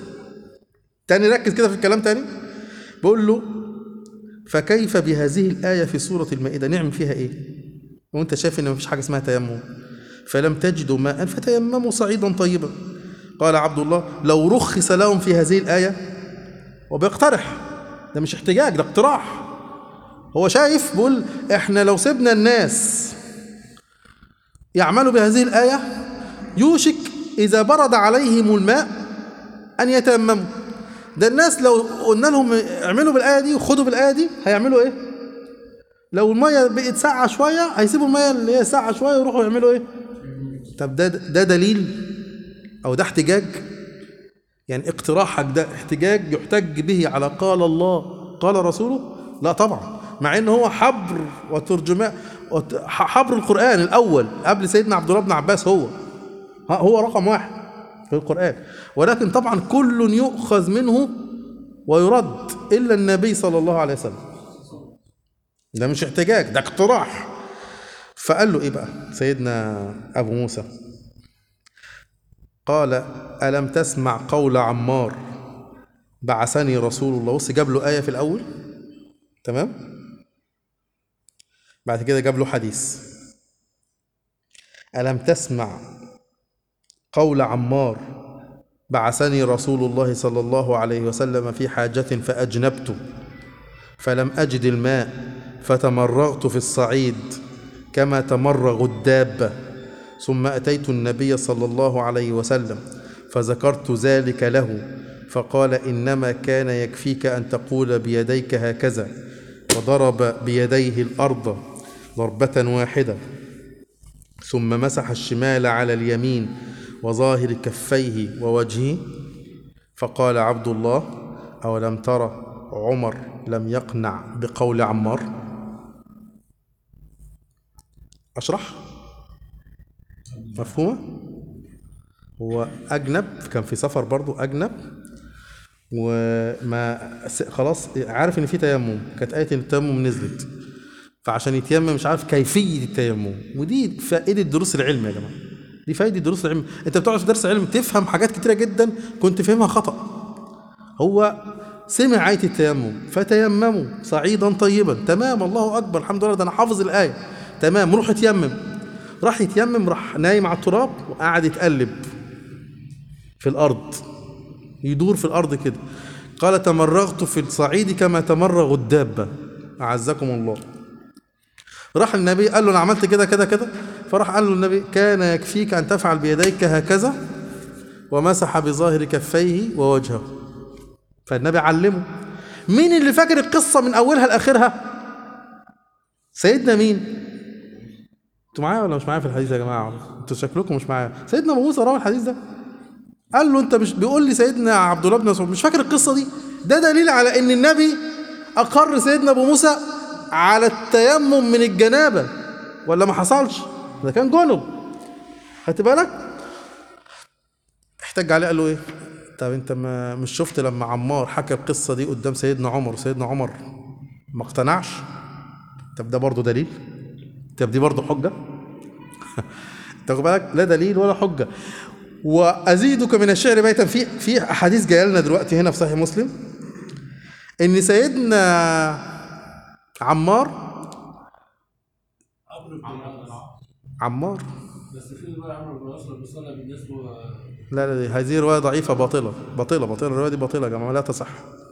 تاني ركز كده في الكلام تاني بقول له فكيف بهذه الآية في سورة المائدة نعمل فيها إيه وانت شايف ان مفيش حاجه اسمها تيمم فلم تجدوا ماء فتيمموا صعيدا طيبا قال عبد الله لو رخص لهم في هذه الايه وبيقترح ده مش احتجاج ده اقتراح هو شايف بيقول احنا لو سيبنا الناس يعملوا بهذه الايه يوشك اذا برد عليهم الماء ان يتيمموا ده الناس لو قلنا لهم اعملوا بالايه دي وخدوا بالايه دي هيعملوا ايه لو الميه بقت ساقعه شويه هيسيبوا الميه اللي هي ساقعه شويه ويروحوا يعملوا ايه طب ده ده دليل او ده احتجاج يعني اقتراحك ده احتجاج يحتج به على قال الله قال رسوله لا طبعا مع ان هو حبر وترجماء وت- ح- حبر القران الاول قبل سيدنا عبد الله بن عباس هو ها- هو رقم واحد في القران ولكن طبعا كل يؤخذ منه ويرد الا النبي صلى الله عليه وسلم ده مش احتجاج ده اقتراح فقال له ايه بقى سيدنا ابو موسى قال الم تسمع قول عمار بعثني رسول الله بص جاب له ايه في الاول تمام بعد كده جاب له حديث الم تسمع قول عمار بعثني رسول الله صلى الله عليه وسلم في حاجه فاجنبت فلم أجد الماء فتمرغت في الصعيد كما تمرغ الدابة ثم أتيت النبي صلى الله عليه وسلم فذكرت ذلك له فقال إنما كان يكفيك أن تقول بيديك هكذا وضرب بيديه الأرض ضربة واحدة ثم مسح الشمال على اليمين وظاهر كفيه ووجهه فقال عبد الله أولم ترى عمر لم يقنع بقول عمار أشرح مفهومة هو أجنب كان في سفر برضو أجنب وما س- خلاص عارف ان في تيمم كانت آية التيمم نزلت فعشان يتيمم مش عارف كيفية التيمم ودي فائدة دروس العلم يا جماعة دي فائدة دروس العلم انت بتقعد في درس علم تفهم حاجات كتيرة جدا كنت فاهمها خطأ هو سمع آية التيمم فتيمموا صعيدا طيبا تمام الله أكبر الحمد لله ده أنا حافظ الآية تمام روح اتيمم راح يتيمم راح نايم على التراب وقعد يتقلب في الأرض يدور في الأرض كده قال تمرغت في الصعيد كما تمرغ الدابة أعزكم الله راح النبي قال له أنا عملت كده كده كده فراح قال له النبي كان يكفيك أن تفعل بيديك هكذا ومسح بظاهر كفيه ووجهه فالنبي علمه مين اللي فاكر القصة من أولها لآخرها سيدنا مين انتوا معايا ولا مش معايا في الحديث يا جماعة انتوا شكلكم مش معايا سيدنا أبو موسى روى الحديث ده قال له انت مش بيقول لي سيدنا عبد الله بن مسعود مش فاكر القصه دي ده دليل على ان النبي اقر سيدنا ابو موسى على التيمم من الجنابه ولا ما حصلش ده كان جنب خدت بالك احتج عليه قال له ايه طب انت ما مش شفت لما عمار حكى القصه دي قدام سيدنا عمر وسيدنا عمر ما اقتنعش طب ده برضه دليل طب دي برضه حجه تاخد بالك لا دليل ولا حجه وازيدك من الشعر بيتا في في احاديث جايه لنا دلوقتي هنا في صحيح مسلم ان سيدنا عمار عمرو بن العاص عمار بس في روايه عمرو بن العاص لما صلى بالناس و لا لا دي هذه روايه ضعيفه باطله باطله باطله الروايه دي باطله يا جماعه لا تصح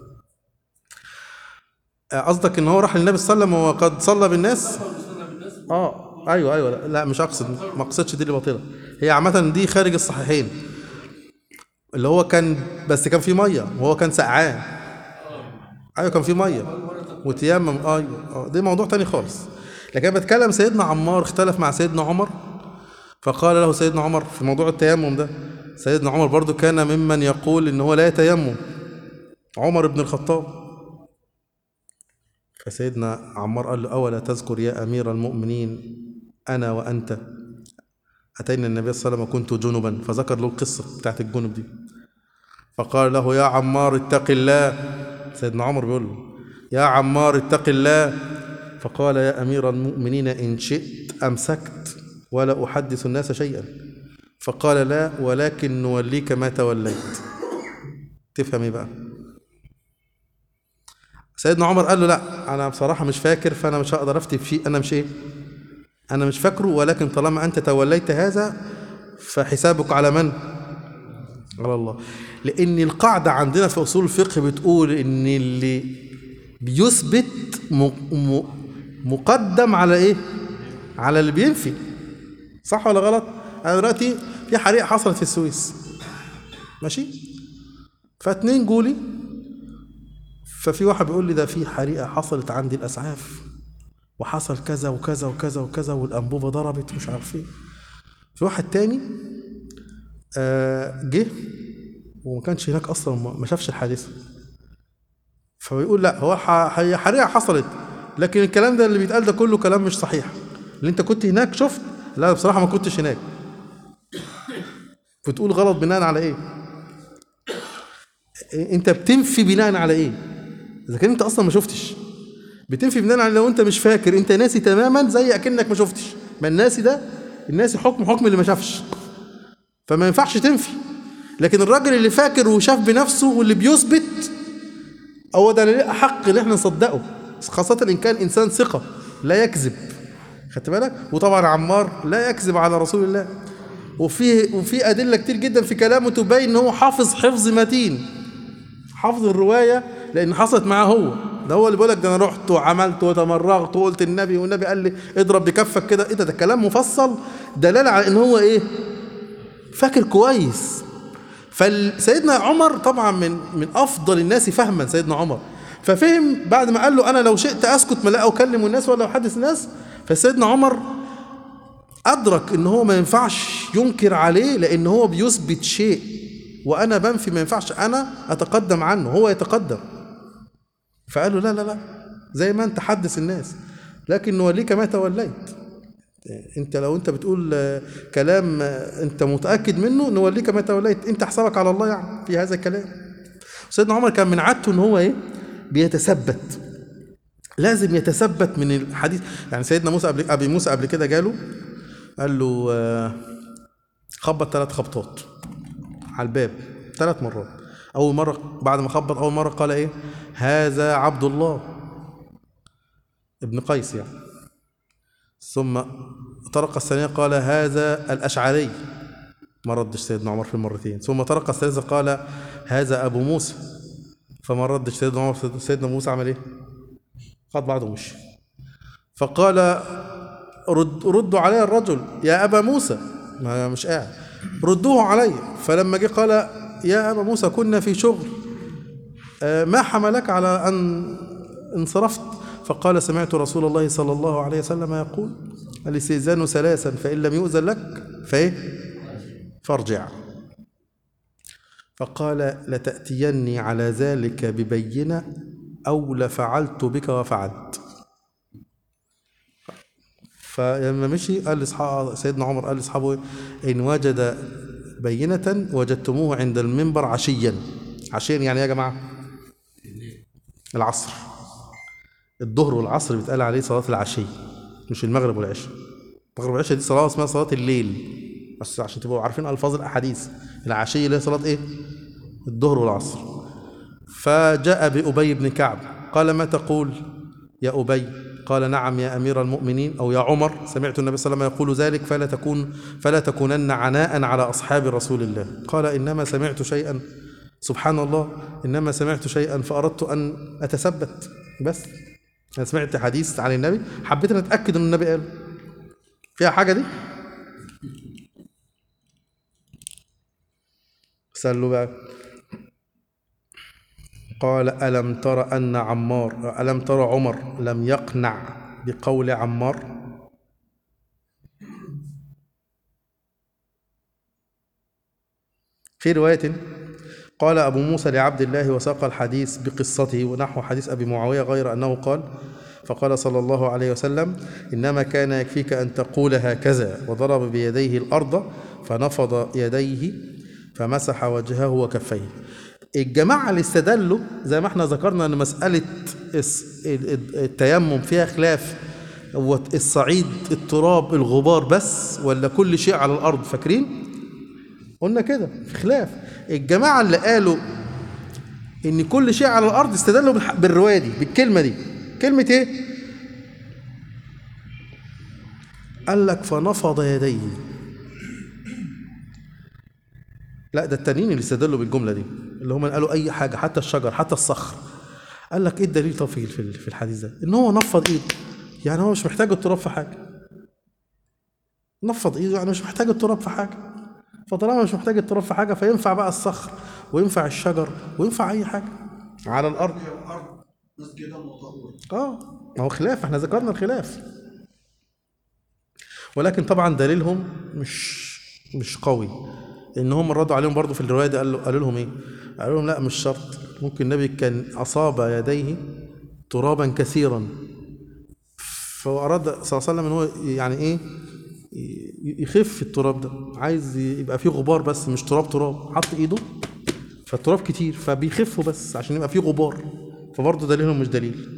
آه، قصدك ان هو راح للنبي صلى الله عليه وسلم وقد صلى بالناس صلى بالناس اه ايوه ايوه لا, لا مش اقصد ما اقصدش دي اللي باطله هي عامه دي خارج الصحيحين اللي هو كان بس كان في ميه وهو كان سقعان ايوه كان في ميه وتيمم ايوه آه، ده موضوع تاني خالص لكن أنا بتكلم سيدنا عمار اختلف مع سيدنا عمر فقال له سيدنا عمر في موضوع التيمم ده سيدنا عمر برضو كان ممن يقول ان هو لا يتيمم عمر بن الخطاب فسيدنا عمار قال له أولا تذكر يا أمير المؤمنين أنا وأنت أتينا النبي صلى الله عليه وسلم وكنت جنبا فذكر له القصة بتاعت الجنب دي فقال له يا عمار اتق الله سيدنا عمر بيقول له يا عمار اتق الله فقال يا أمير المؤمنين إن شئت أمسكت ولا أحدث الناس شيئا فقال لا ولكن نوليك ما توليت تفهم ايه بقى سيدنا عمر قال له لا انا بصراحه مش فاكر فانا مش هقدر افتي في شيء انا مش ايه انا مش فاكره ولكن طالما انت توليت هذا فحسابك على من على الله لان القاعده عندنا في اصول الفقه بتقول ان اللي بيثبت م... م... مقدم على ايه على اللي بينفي صح ولا غلط انا دلوقتي في حريقه حصلت في السويس ماشي فاتنين جولي ففي واحد بيقول لي ده في حريقه حصلت عندي الاسعاف وحصل كذا وكذا وكذا وكذا والانبوبه ضربت مش عارف ايه في واحد تاني آه، جه وما كانش هناك اصلا ما ما شافش الحادثه فبيقول لا هو ح- هي حريقه حصلت لكن الكلام ده اللي بيتقال ده كله كلام مش صحيح اللي انت كنت هناك شفت لا بصراحه ما كنتش هناك بتقول غلط بناء على ايه إيه- انت بتنفي بناء على ايه اذا كان انت اصلا ما شفتش بتنفي بناء على لو انت مش فاكر انت ناسي تماما زي اكنك ما شفتش ما الناسي ده الناسي حكم حكم اللي ما شافش فما ينفعش تنفي لكن الراجل اللي فاكر وشاف بنفسه واللي بيثبت هو ده اللي احق اللي احنا نصدقه خاصة ان كان انسان ثقة لا يكذب خدت بالك وطبعا عمار لا يكذب على رسول الله وفي وفي ادله كتير جدا في كلامه تبين ان هو حافظ حفظ متين حافظ الروايه لان حصلت معاه هو ده هو اللي بيقول لك ده انا رحت وعملت وتمرغت وقلت النبي والنبي قال لي اضرب بكفك كده ايه ده ده كلام مفصل دلاله على ان هو ايه فاكر كويس فسيدنا عمر طبعا من من افضل الناس فهما سيدنا عمر ففهم بعد ما قال له انا لو شئت اسكت ما لا اكلم الناس ولا احدث الناس فسيدنا عمر ادرك ان هو ما ينفعش ينكر عليه لان هو بيثبت شيء وانا بنفي ما ينفعش انا اتقدم عنه هو يتقدم فقالوا لا لا لا زي ما انت حدث الناس لكن نوليك ما توليت انت لو انت بتقول آه، كلام آه، انت متاكد منه نوليك ما توليت انت حسابك على الله يعني في هذا الكلام سيدنا عمر كان من عادته ان هو ايه بيتثبت لازم يتثبت من الحديث يعني سيدنا موسى قبل ابي موسى قبل كده جاله قال له آه، خبط ثلاث خبطات على الباب ثلاث مرات اول مره بعد ما خبط اول مره قال ايه هذا عبد الله ابن قيس يعني ثم طرق الثانية قال هذا الأشعري ما ردش سيدنا عمر في المرتين ثم طرق الثالثة قال هذا أبو موسى فما ردش سيدنا عمر سيدنا موسى عمل إيه؟ خد بعضه ومشي فقال رد ردوا علي الرجل يا أبا موسى ما مش قاعد ردوه علي فلما جه قال يا أبا موسى كنا في شغل آه، ما حملك على أن انصرفت فقال سمعت رسول الله صلى الله عليه وسلم يقول الاستئذان ثلاثا فإن لم يؤذن لك فإيه فارجع فقال لتأتيني على ذلك ببينة أو لفعلت بك وفعلت فلما مشي قال لأصحاب سيدنا عمر قال لأصحابه إيه؟ إن وجد بينة وجدتموه عند المنبر عشيا عشيا يعني إيه يا جماعة العصر الظهر والعصر بيتقال عليه صلاة العشي مش المغرب والعشاء المغرب والعشاء دي صلاة اسمها صلاة الليل بس عشان تبقوا عارفين ألفاظ الأحاديث العشي اللي هي صلاة إيه؟ الظهر والعصر فجاء بأبي بن كعب قال ما تقول يا أبي قال نعم يا أمير المؤمنين أو يا عمر سمعت النبي صلى الله عليه وسلم يقول ذلك فلا تكون فلا تكونن عناء على أصحاب رسول الله قال إنما سمعت شيئا سبحان الله إنما سمعت شيئا فأردت أن أتثبت بس أنا سمعت حديث عن النبي حبيت أن أتأكد أن النبي قال فيها حاجة دي سألوا بقى قال ألم تر أن عمار ألم تر عمر لم يقنع بقول عمار في رواية قال أبو موسى لعبد الله وساق الحديث بقصته ونحو حديث أبي معاوية غير أنه قال فقال صلى الله عليه وسلم إنما كان يكفيك أن تقول هكذا وضرب بيديه الأرض فنفض يديه فمسح وجهه وكفيه الجماعة اللي استدلوا زي ما احنا ذكرنا ان مسألة الس- ال- ال- التيمم فيها خلاف هو الصعيد التراب الغبار بس ولا كل شيء على الأرض فاكرين؟ قلنا كده في خلاف الجماعة اللي قالوا ان كل شيء على الأرض استدلوا بالح- بالرواية دي بالكلمة دي كلمة ايه؟ قال لك فنفض يديه لا ده التانيين اللي استدلوا بالجمله دي اللي هم قالوا اي حاجه حتى الشجر حتى الصخر قال لك ايه الدليل طب في في في الحديث ده ان هو نفض ايده يعني هو مش محتاج التراب في حاجه نفض ايده يعني مش محتاج التراب في حاجه فطالما مش محتاج التراب في حاجه فينفع بقى الصخر وينفع الشجر وينفع اي حاجه على الارض هي الارض مسجدا وطهورا اه ما هو خلاف احنا ذكرنا الخلاف ولكن طبعا دليلهم مش مش قوي ان هم ردوا عليهم برضو في الروايه دي قالوا قالوا لهم ايه قالوا لهم لا مش شرط ممكن النبي كان اصاب يديه ترابا كثيرا فاراد صلى الله عليه وسلم ان هو يعني ايه ي- يخف التراب ده عايز يبقى فيه غبار بس مش تراب تراب حط ايده فالتراب كتير فبيخفوا بس عشان يبقى فيه غبار فبرضه دليلهم مش دليل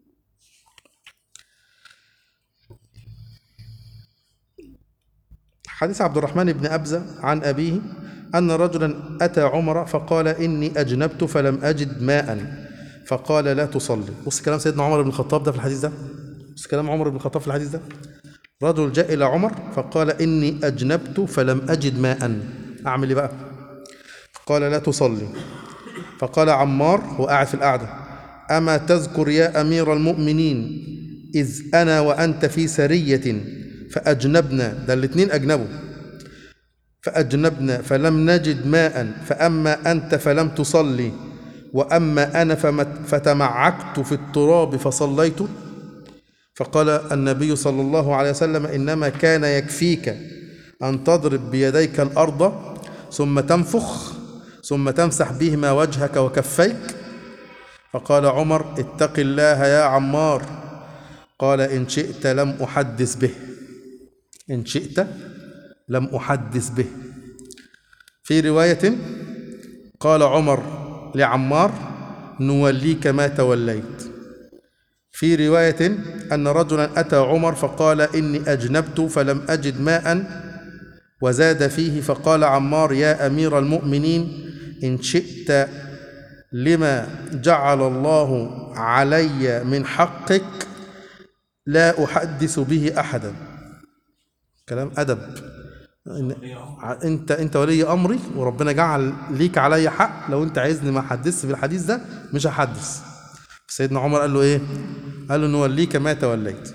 حديث عبد الرحمن بن أبزة عن أبيه أن رجلا أتى عمر فقال إني أجنبت فلم أجد ماء فقال لا تصلي بص كلام سيدنا عمر بن الخطاب ده في الحديث ده بص كلام عمر بن الخطاب في الحديث ده رجل جاء إلى عمر فقال إني أجنبت فلم أجد ماء أعمل إيه بقى قال لا تصلي فقال عمار هو قاعد في القعدة أما تذكر يا أمير المؤمنين إذ أنا وأنت في سرية فأجنبنا ده الاتنين أجنبوا فأجنبنا فلم نجد ماء فأما أنت فلم تصلي وأما أنا فمت- فتمعكت في التراب فصليت فقال النبي صلى الله عليه وسلم إنما كان يكفيك أن تضرب بيديك الأرض ثم تنفخ ثم تمسح بهما وجهك وكفيك فقال عمر اتق الله يا عمار قال إن شئت لم أحدث به إن شئت لم أحدث به في رواية قال عمر لعمار نوليك ما توليت في رواية أن رجلا أتى عمر فقال إني أجنبت فلم أجد ماء وزاد فيه فقال عمار يا أمير المؤمنين إن شئت لما جعل الله علي من حقك لا أحدث به أحدا كلام أدب إن انت انت ولي امري وربنا جعل ليك علي حق لو انت عايزني ما احدثش بالحديث ده مش هحدث سيدنا عمر قال له ايه قال له نوليك ما توليت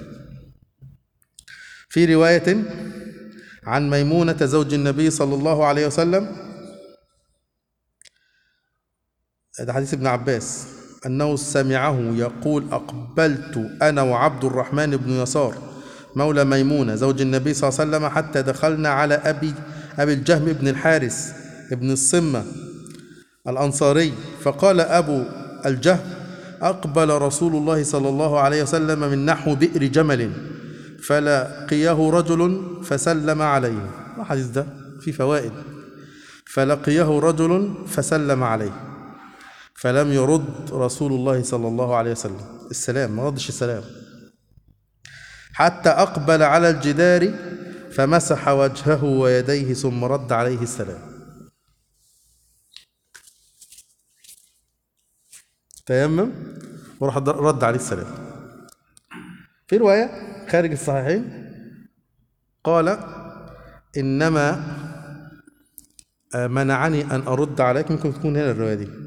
في روايه عن ميمونه زوج النبي صلى الله عليه وسلم ده حديث ابن عباس انه سمعه يقول اقبلت انا وعبد الرحمن بن يسار مولى ميمونة زوج النبي صلى الله عليه وسلم حتى دخلنا على أبي أبي الجهم بن الحارس ابن الصمة الأنصاري فقال أبو الجهم أقبل رسول الله صلى الله عليه وسلم من نحو بئر جمل فلقيه رجل فسلم عليه الحديث ده فيه فوائد فلقيه رجل فسلم عليه فلم يرد رسول الله صلى الله عليه وسلم السلام ما ردش السلام حتى أقبل على الجدار فمسح وجهه ويديه ثم رد عليه السلام تيمم وراح رد عليه السلام في رواية خارج الصحيحين قال إنما آه، منعني أن أرد عليك ممكن تكون هنا الرواية دي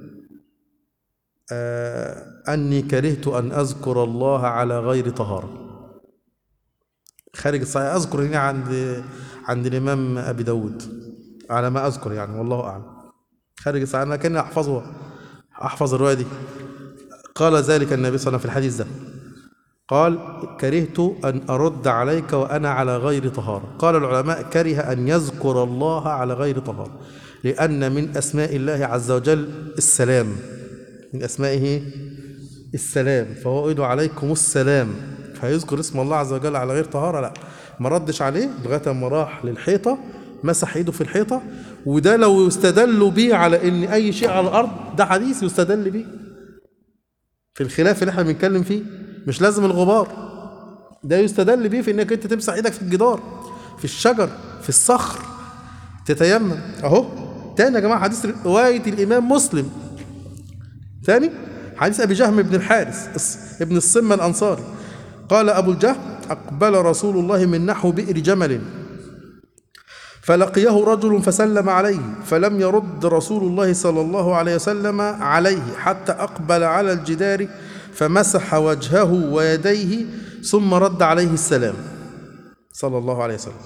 آه، أني كرهت أن أذكر الله على غير طهارة خارج الصحيح أذكر هنا عند عند الإمام أبي داود على ما أذكر يعني والله أعلم خارج الصحيح أنا كأني أحفظه أحفظ الرواية دي قال ذلك النبي صلى الله عليه وسلم في الحديث ده قال كرهت أن أرد عليك وأنا على غير طهارة قال العلماء كره أن يذكر الله على غير طهارة لأن من أسماء الله عز وجل السلام من أسمائه السلام فهو قيل عليكم السلام فيذكر اسم الله عز وجل على غير طهارة لا ما ردش عليه لغاية ما راح للحيطة مسح ايده في الحيطة وده لو يستدل بيه على ان اي شيء على الارض ده حديث يستدل بيه في الخلاف اللي احنا بنتكلم فيه مش لازم الغبار ده يستدل بيه في انك انت تمسح ايدك في الجدار في الشجر في الصخر تتيمم اهو تاني يا جماعه حديث روايه الامام مسلم ثاني حديث ابي جهم بن الحارث الص- ابن الصمه الانصاري قال ابو الجهم اقبل رسول الله من نحو بئر جمل فلقيه رجل فسلم عليه فلم يرد رسول الله صلى الله عليه وسلم عليه حتى اقبل على الجدار فمسح وجهه ويديه ثم رد عليه السلام صلى الله عليه وسلم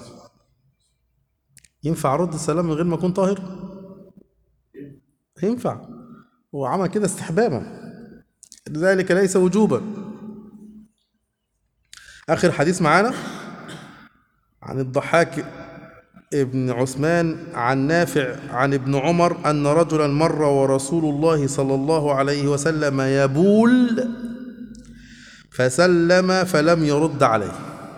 ينفع ارد السلام من غير ما اكون طاهر ينفع هو عمل كده استحبابا ذلك ليس وجوبا اخر حديث معانا عن الضحاك ابن عثمان عن نافع عن ابن عمر ان رجلا مر ورسول الله صلى الله عليه وسلم يبول فسلم فلم يرد عليه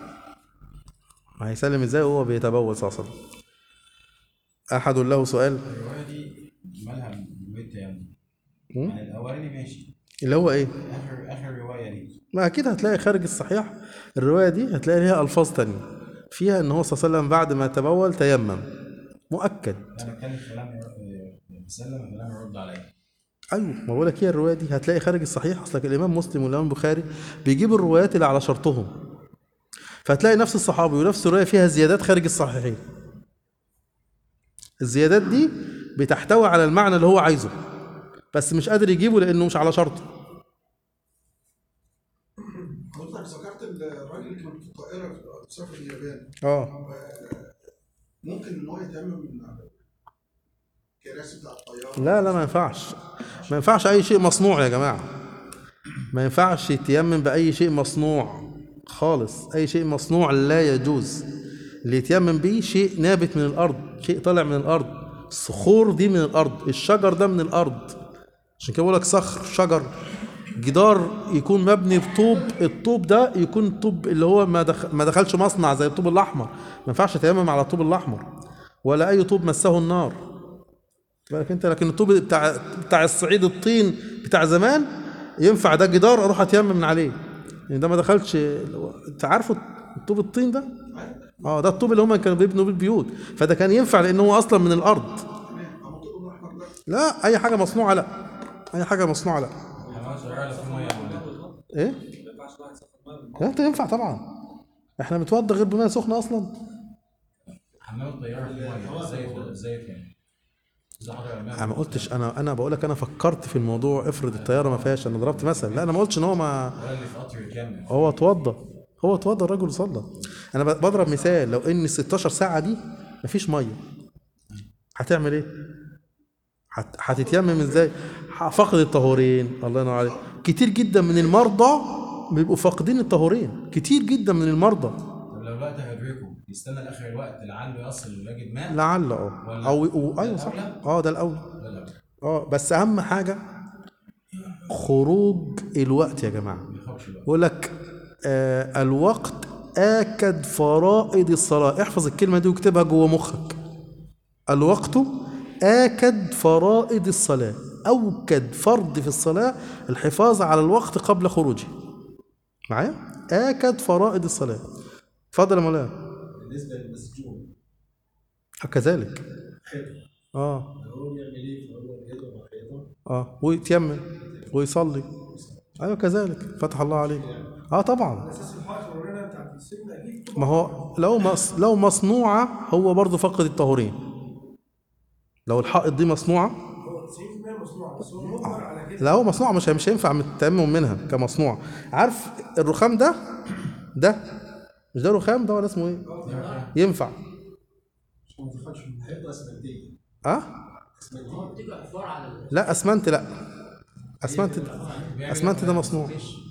ما هيسلم ازاي وهو بيتبول صلى الله عليه وسلم احد له سؤال الرواية دي مالها من رواية التيمم يعني الأولاني ماشي اللي هو ايه آخر آخر رواية دي ما اكيد هتلاقي خارج الصحيح الروايه دي هتلاقي ليها الفاظ تانية فيها ان هو صلى الله عليه وسلم بعد ما تبول تيمم مؤكد أنا بتكلم في كلام بسلم كلام يرد عليا ايوه ما بقول لك هي الروايه دي هتلاقي خارج الصحيح اصلك الامام مسلم والامام البخاري بيجيب الروايات اللي على شرطهم فهتلاقي نفس الصحابي ونفس الروايه فيها زيادات خارج الصحيحين الزيادات دي بتحتوي على المعنى اللي هو عايزه بس مش قادر يجيبه لانه مش على شرطه حضرتك ذكرت الراجل اللي كان في الطائره في سافر اليابان اه ممكن ان هو يتعمل من الكراسي بتاع الطياره لا لا ما ينفعش ما ينفعش اي شيء مصنوع يا جماعه ما ينفعش يتيمم باي شيء مصنوع خالص اي شيء مصنوع لا يجوز اللي يتيمم بيه شيء نابت من الارض شيء طالع من الارض الصخور دي من الارض الشجر ده من الارض عشان كده بقول لك صخر شجر جدار يكون مبني بطوب الطوب ده يكون طوب اللي هو ما دخل ما دخلش مصنع زي الطوب الاحمر ما ينفعش تيمم على الطوب الاحمر ولا اي طوب مسه النار بالك انت لكن الطوب بتاع بتاع الصعيد الطين بتاع زمان ينفع ده جدار اروح اتيمم من عليه يعني ده ما دخلش انت عارفه الطوب الطين ده اه ده الطوب اللي هم كانوا بيبنوا بيه البيوت فده كان ينفع لان هو اصلا من الارض اما تقول احمر ده لا اي حاجه مصنوعه لا اي حاجه مصنوعه لا حمام صغيره في ميه يا مولانا ايه لا انت ينفع طبعا احنا بنتوضى غير بميه سخنه اصلا حمام الطياره في ميه ازاي ازاي يعني ازاي حضرتك انا ما قلتش انا انا بقول لك انا فكرت في الموضوع افرض الطياره ما فيهاش انا ضربت مثل لا انا ما قلتش ان هو ما ولا اللي في قطر يكمل هو اتوضى هو اتوضى الراجل صلى انا ب- بضرب مثال لو ان ال 16 ساعه دي مفيش ميه هتعمل ايه هت- هتتيمم ازاي ح- فقد الطهورين الله ينور عليك كتير جدا من المرضى بيبقوا فاقدين الطهورين كتير جدا من المرضى طب لو الوقت هيدركه يستنى لاخر الوقت لعله يصل ويجد ماء لعل اه ولا- او أو- ايوه صح الأولى؟ اه ده الاول ولا لا اه بس اهم حاجه خروج الوقت يا جماعه ما يخافش بقى بيقول لك آه الوقت آكد فرائض الصلاة احفظ الكلمة دي واكتبها جوه مخك الوقت آكد فرائض الصلاة أوكد فرض في الصلاة الحفاظ على الوقت قبل خروجه معايا آكد فرائض الصلاة اتفضل يا مولانا بالنسبه للمسجون كذلك حيطه اه هو بيعمل ايه؟ فهو بيضرب على الحيطه اه ويتيمم ويصلي ايوه كذلك فتح الله عليك اه طبعا اساس الحائط مولانا بتاعت السجن اكيد ما هو لو مص... لو مصنوعة هو برضه فقد الطهورين لو الحائط دي مصنوعة هو 90% مصنوع بس هو مجبر على كده لا هو مصنوعة مش مش هينفع من التيمم منها كمصنوع عارف الرخام ده ده مش ده رخام ده ولا اسمه ايه؟ ينفع عشان ما تدخلش من حيطه اسمنتيه اه اسمنتيه بتيجي حفار على ال- لا اسمنت لا اسمنت اسمنت ده مصنوع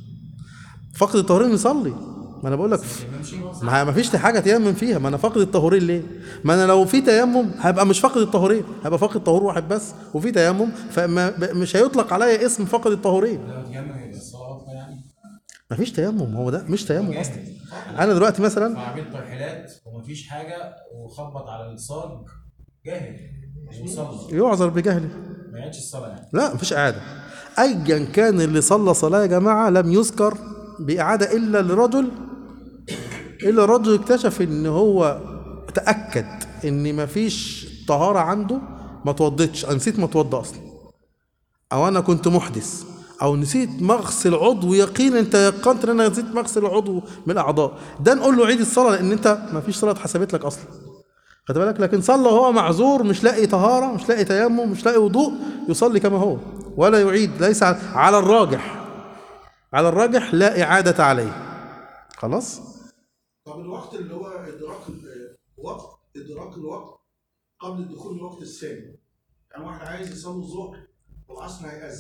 فقد الطهورين يصلي ما انا بقول لك ما ما فيش حاجه تيمم فيها ما انا فاقد الطهورين ليه ما انا لو في تيمم هبقى مش فاقد الطهورين هبقى فاقد طهور واحد بس وفي تيمم فمش هيطلق عليا اسم فاقد الطهورين لو تجمع يبقى الصلاه أفضل يعني ما فيش تيمم هو ده مش تيمم اصلا انا دلوقتي مثلا فعملت ترحيلات ومفيش حاجه وخبط على الصاج جاهل وصلى يعذر بجهله ما يعيدش الصلاه يعني لا مفيش اعاده ايا كان اللي صلى صلاه يا جماعه لم يذكر باعاده الا لرجل الا رجل اكتشف ان هو تاكد ان مفيش طهاره عنده ما توضتش أنا نسيت ما اتوضى اصلا او انا كنت محدث او نسيت مغسل عضو يقينا انت يقنت ان انا نسيت مغسل عضو من الاعضاء ده نقول له عيد الصلاه لان انت مفيش صلاه اتحسبت لك اصلا خد بالك لكن صلى وهو معذور مش لاقي طهاره مش لاقي تيمم مش لاقي وضوء يصلي كما هو ولا يعيد ليس على- على الراجح على الراجح لا اعاده عليه خلاص طب الوقت اللي هو ادراك ال- وقت ادراك الوقت قبل الدخول الوقت الثاني يعني واحد عايز يصلي الظهر والعصر هيأذن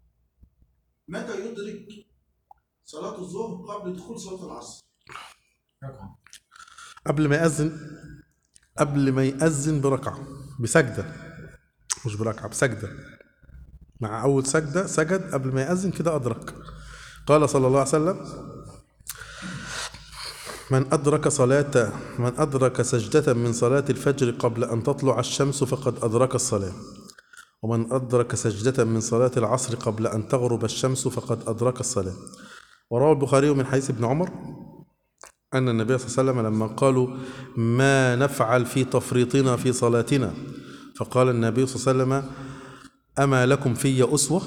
متى يدرك صلاة الظهر قبل دخول صلاة العصر؟ ركعه قبل ما يأذن قبل ما يأذن بركعة بسجدة مش بركعة بسجدة مع أول سجدة سجد قبل ما يأذن كده أدرك قال صلى الله عليه وسلم من أدرك صلاة من أدرك سجدة من صلاة الفجر قبل أن تطلع الشمس فقد أدرك الصلاة ومن أدرك سجدة من صلاة العصر قبل أن تغرب الشمس فقد أدرك الصلاة وروى البخاري من حديث ابن عمر أن النبي صلى الله عليه وسلم لما قالوا ما نفعل في تفريطنا في صلاتنا فقال النبي صلى الله عليه وسلم أما لكم في أسوة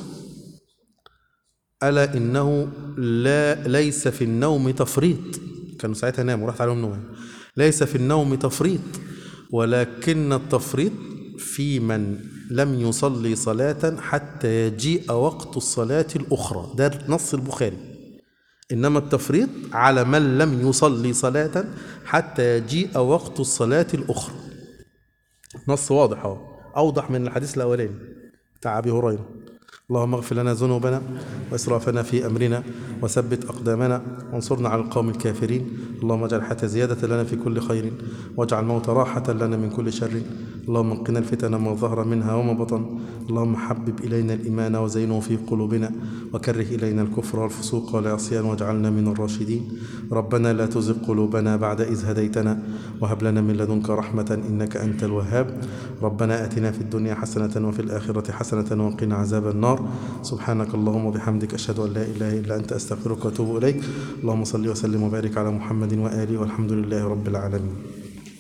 ألا إنه لا ليس في النوم تفريط كانوا ساعتها ناموا راحت عليهم نوم ليس في النوم تفريط ولكن التفريط في من لم يصلي صلاة حتى يجيء وقت الصلاة الأخرى ده نص البخاري إنما التفريط على من لم يصلي صلاة حتى يجيء وقت الصلاة الأخرى نص واضح أهو أوضح من الحديث الأولاني بتاع أبي هريرة اللهم اغفر لنا ذنوبنا وإسرافنا في أمرنا وثبت أقدامنا وانصرنا على القوم الكافرين اللهم اجعل الحياة زيادة لنا في كل خير واجعل الموت راحة لنا من كل شر اللهم انقنا الفتن ما ظهر منها وما بطن اللهم حبب إلينا الإيمان وزينه في قلوبنا وكره إلينا الكفر والفسوق والعصيان واجعلنا من الراشدين ربنا لا تزغ قلوبنا بعد إذ هديتنا وهب لنا من لدنك رحمة إنك أنت الوهاب ربنا آتنا في الدنيا حسنة وفي الآخرة حسنة وقنا عذاب النار سبحانك اللهم وبحمدك أشهد أن لا إله إلا أنت أستغفرك وأتوب إليك اللهم صل وسلم وبارك على محمد وآله والحمد لله رب العالمين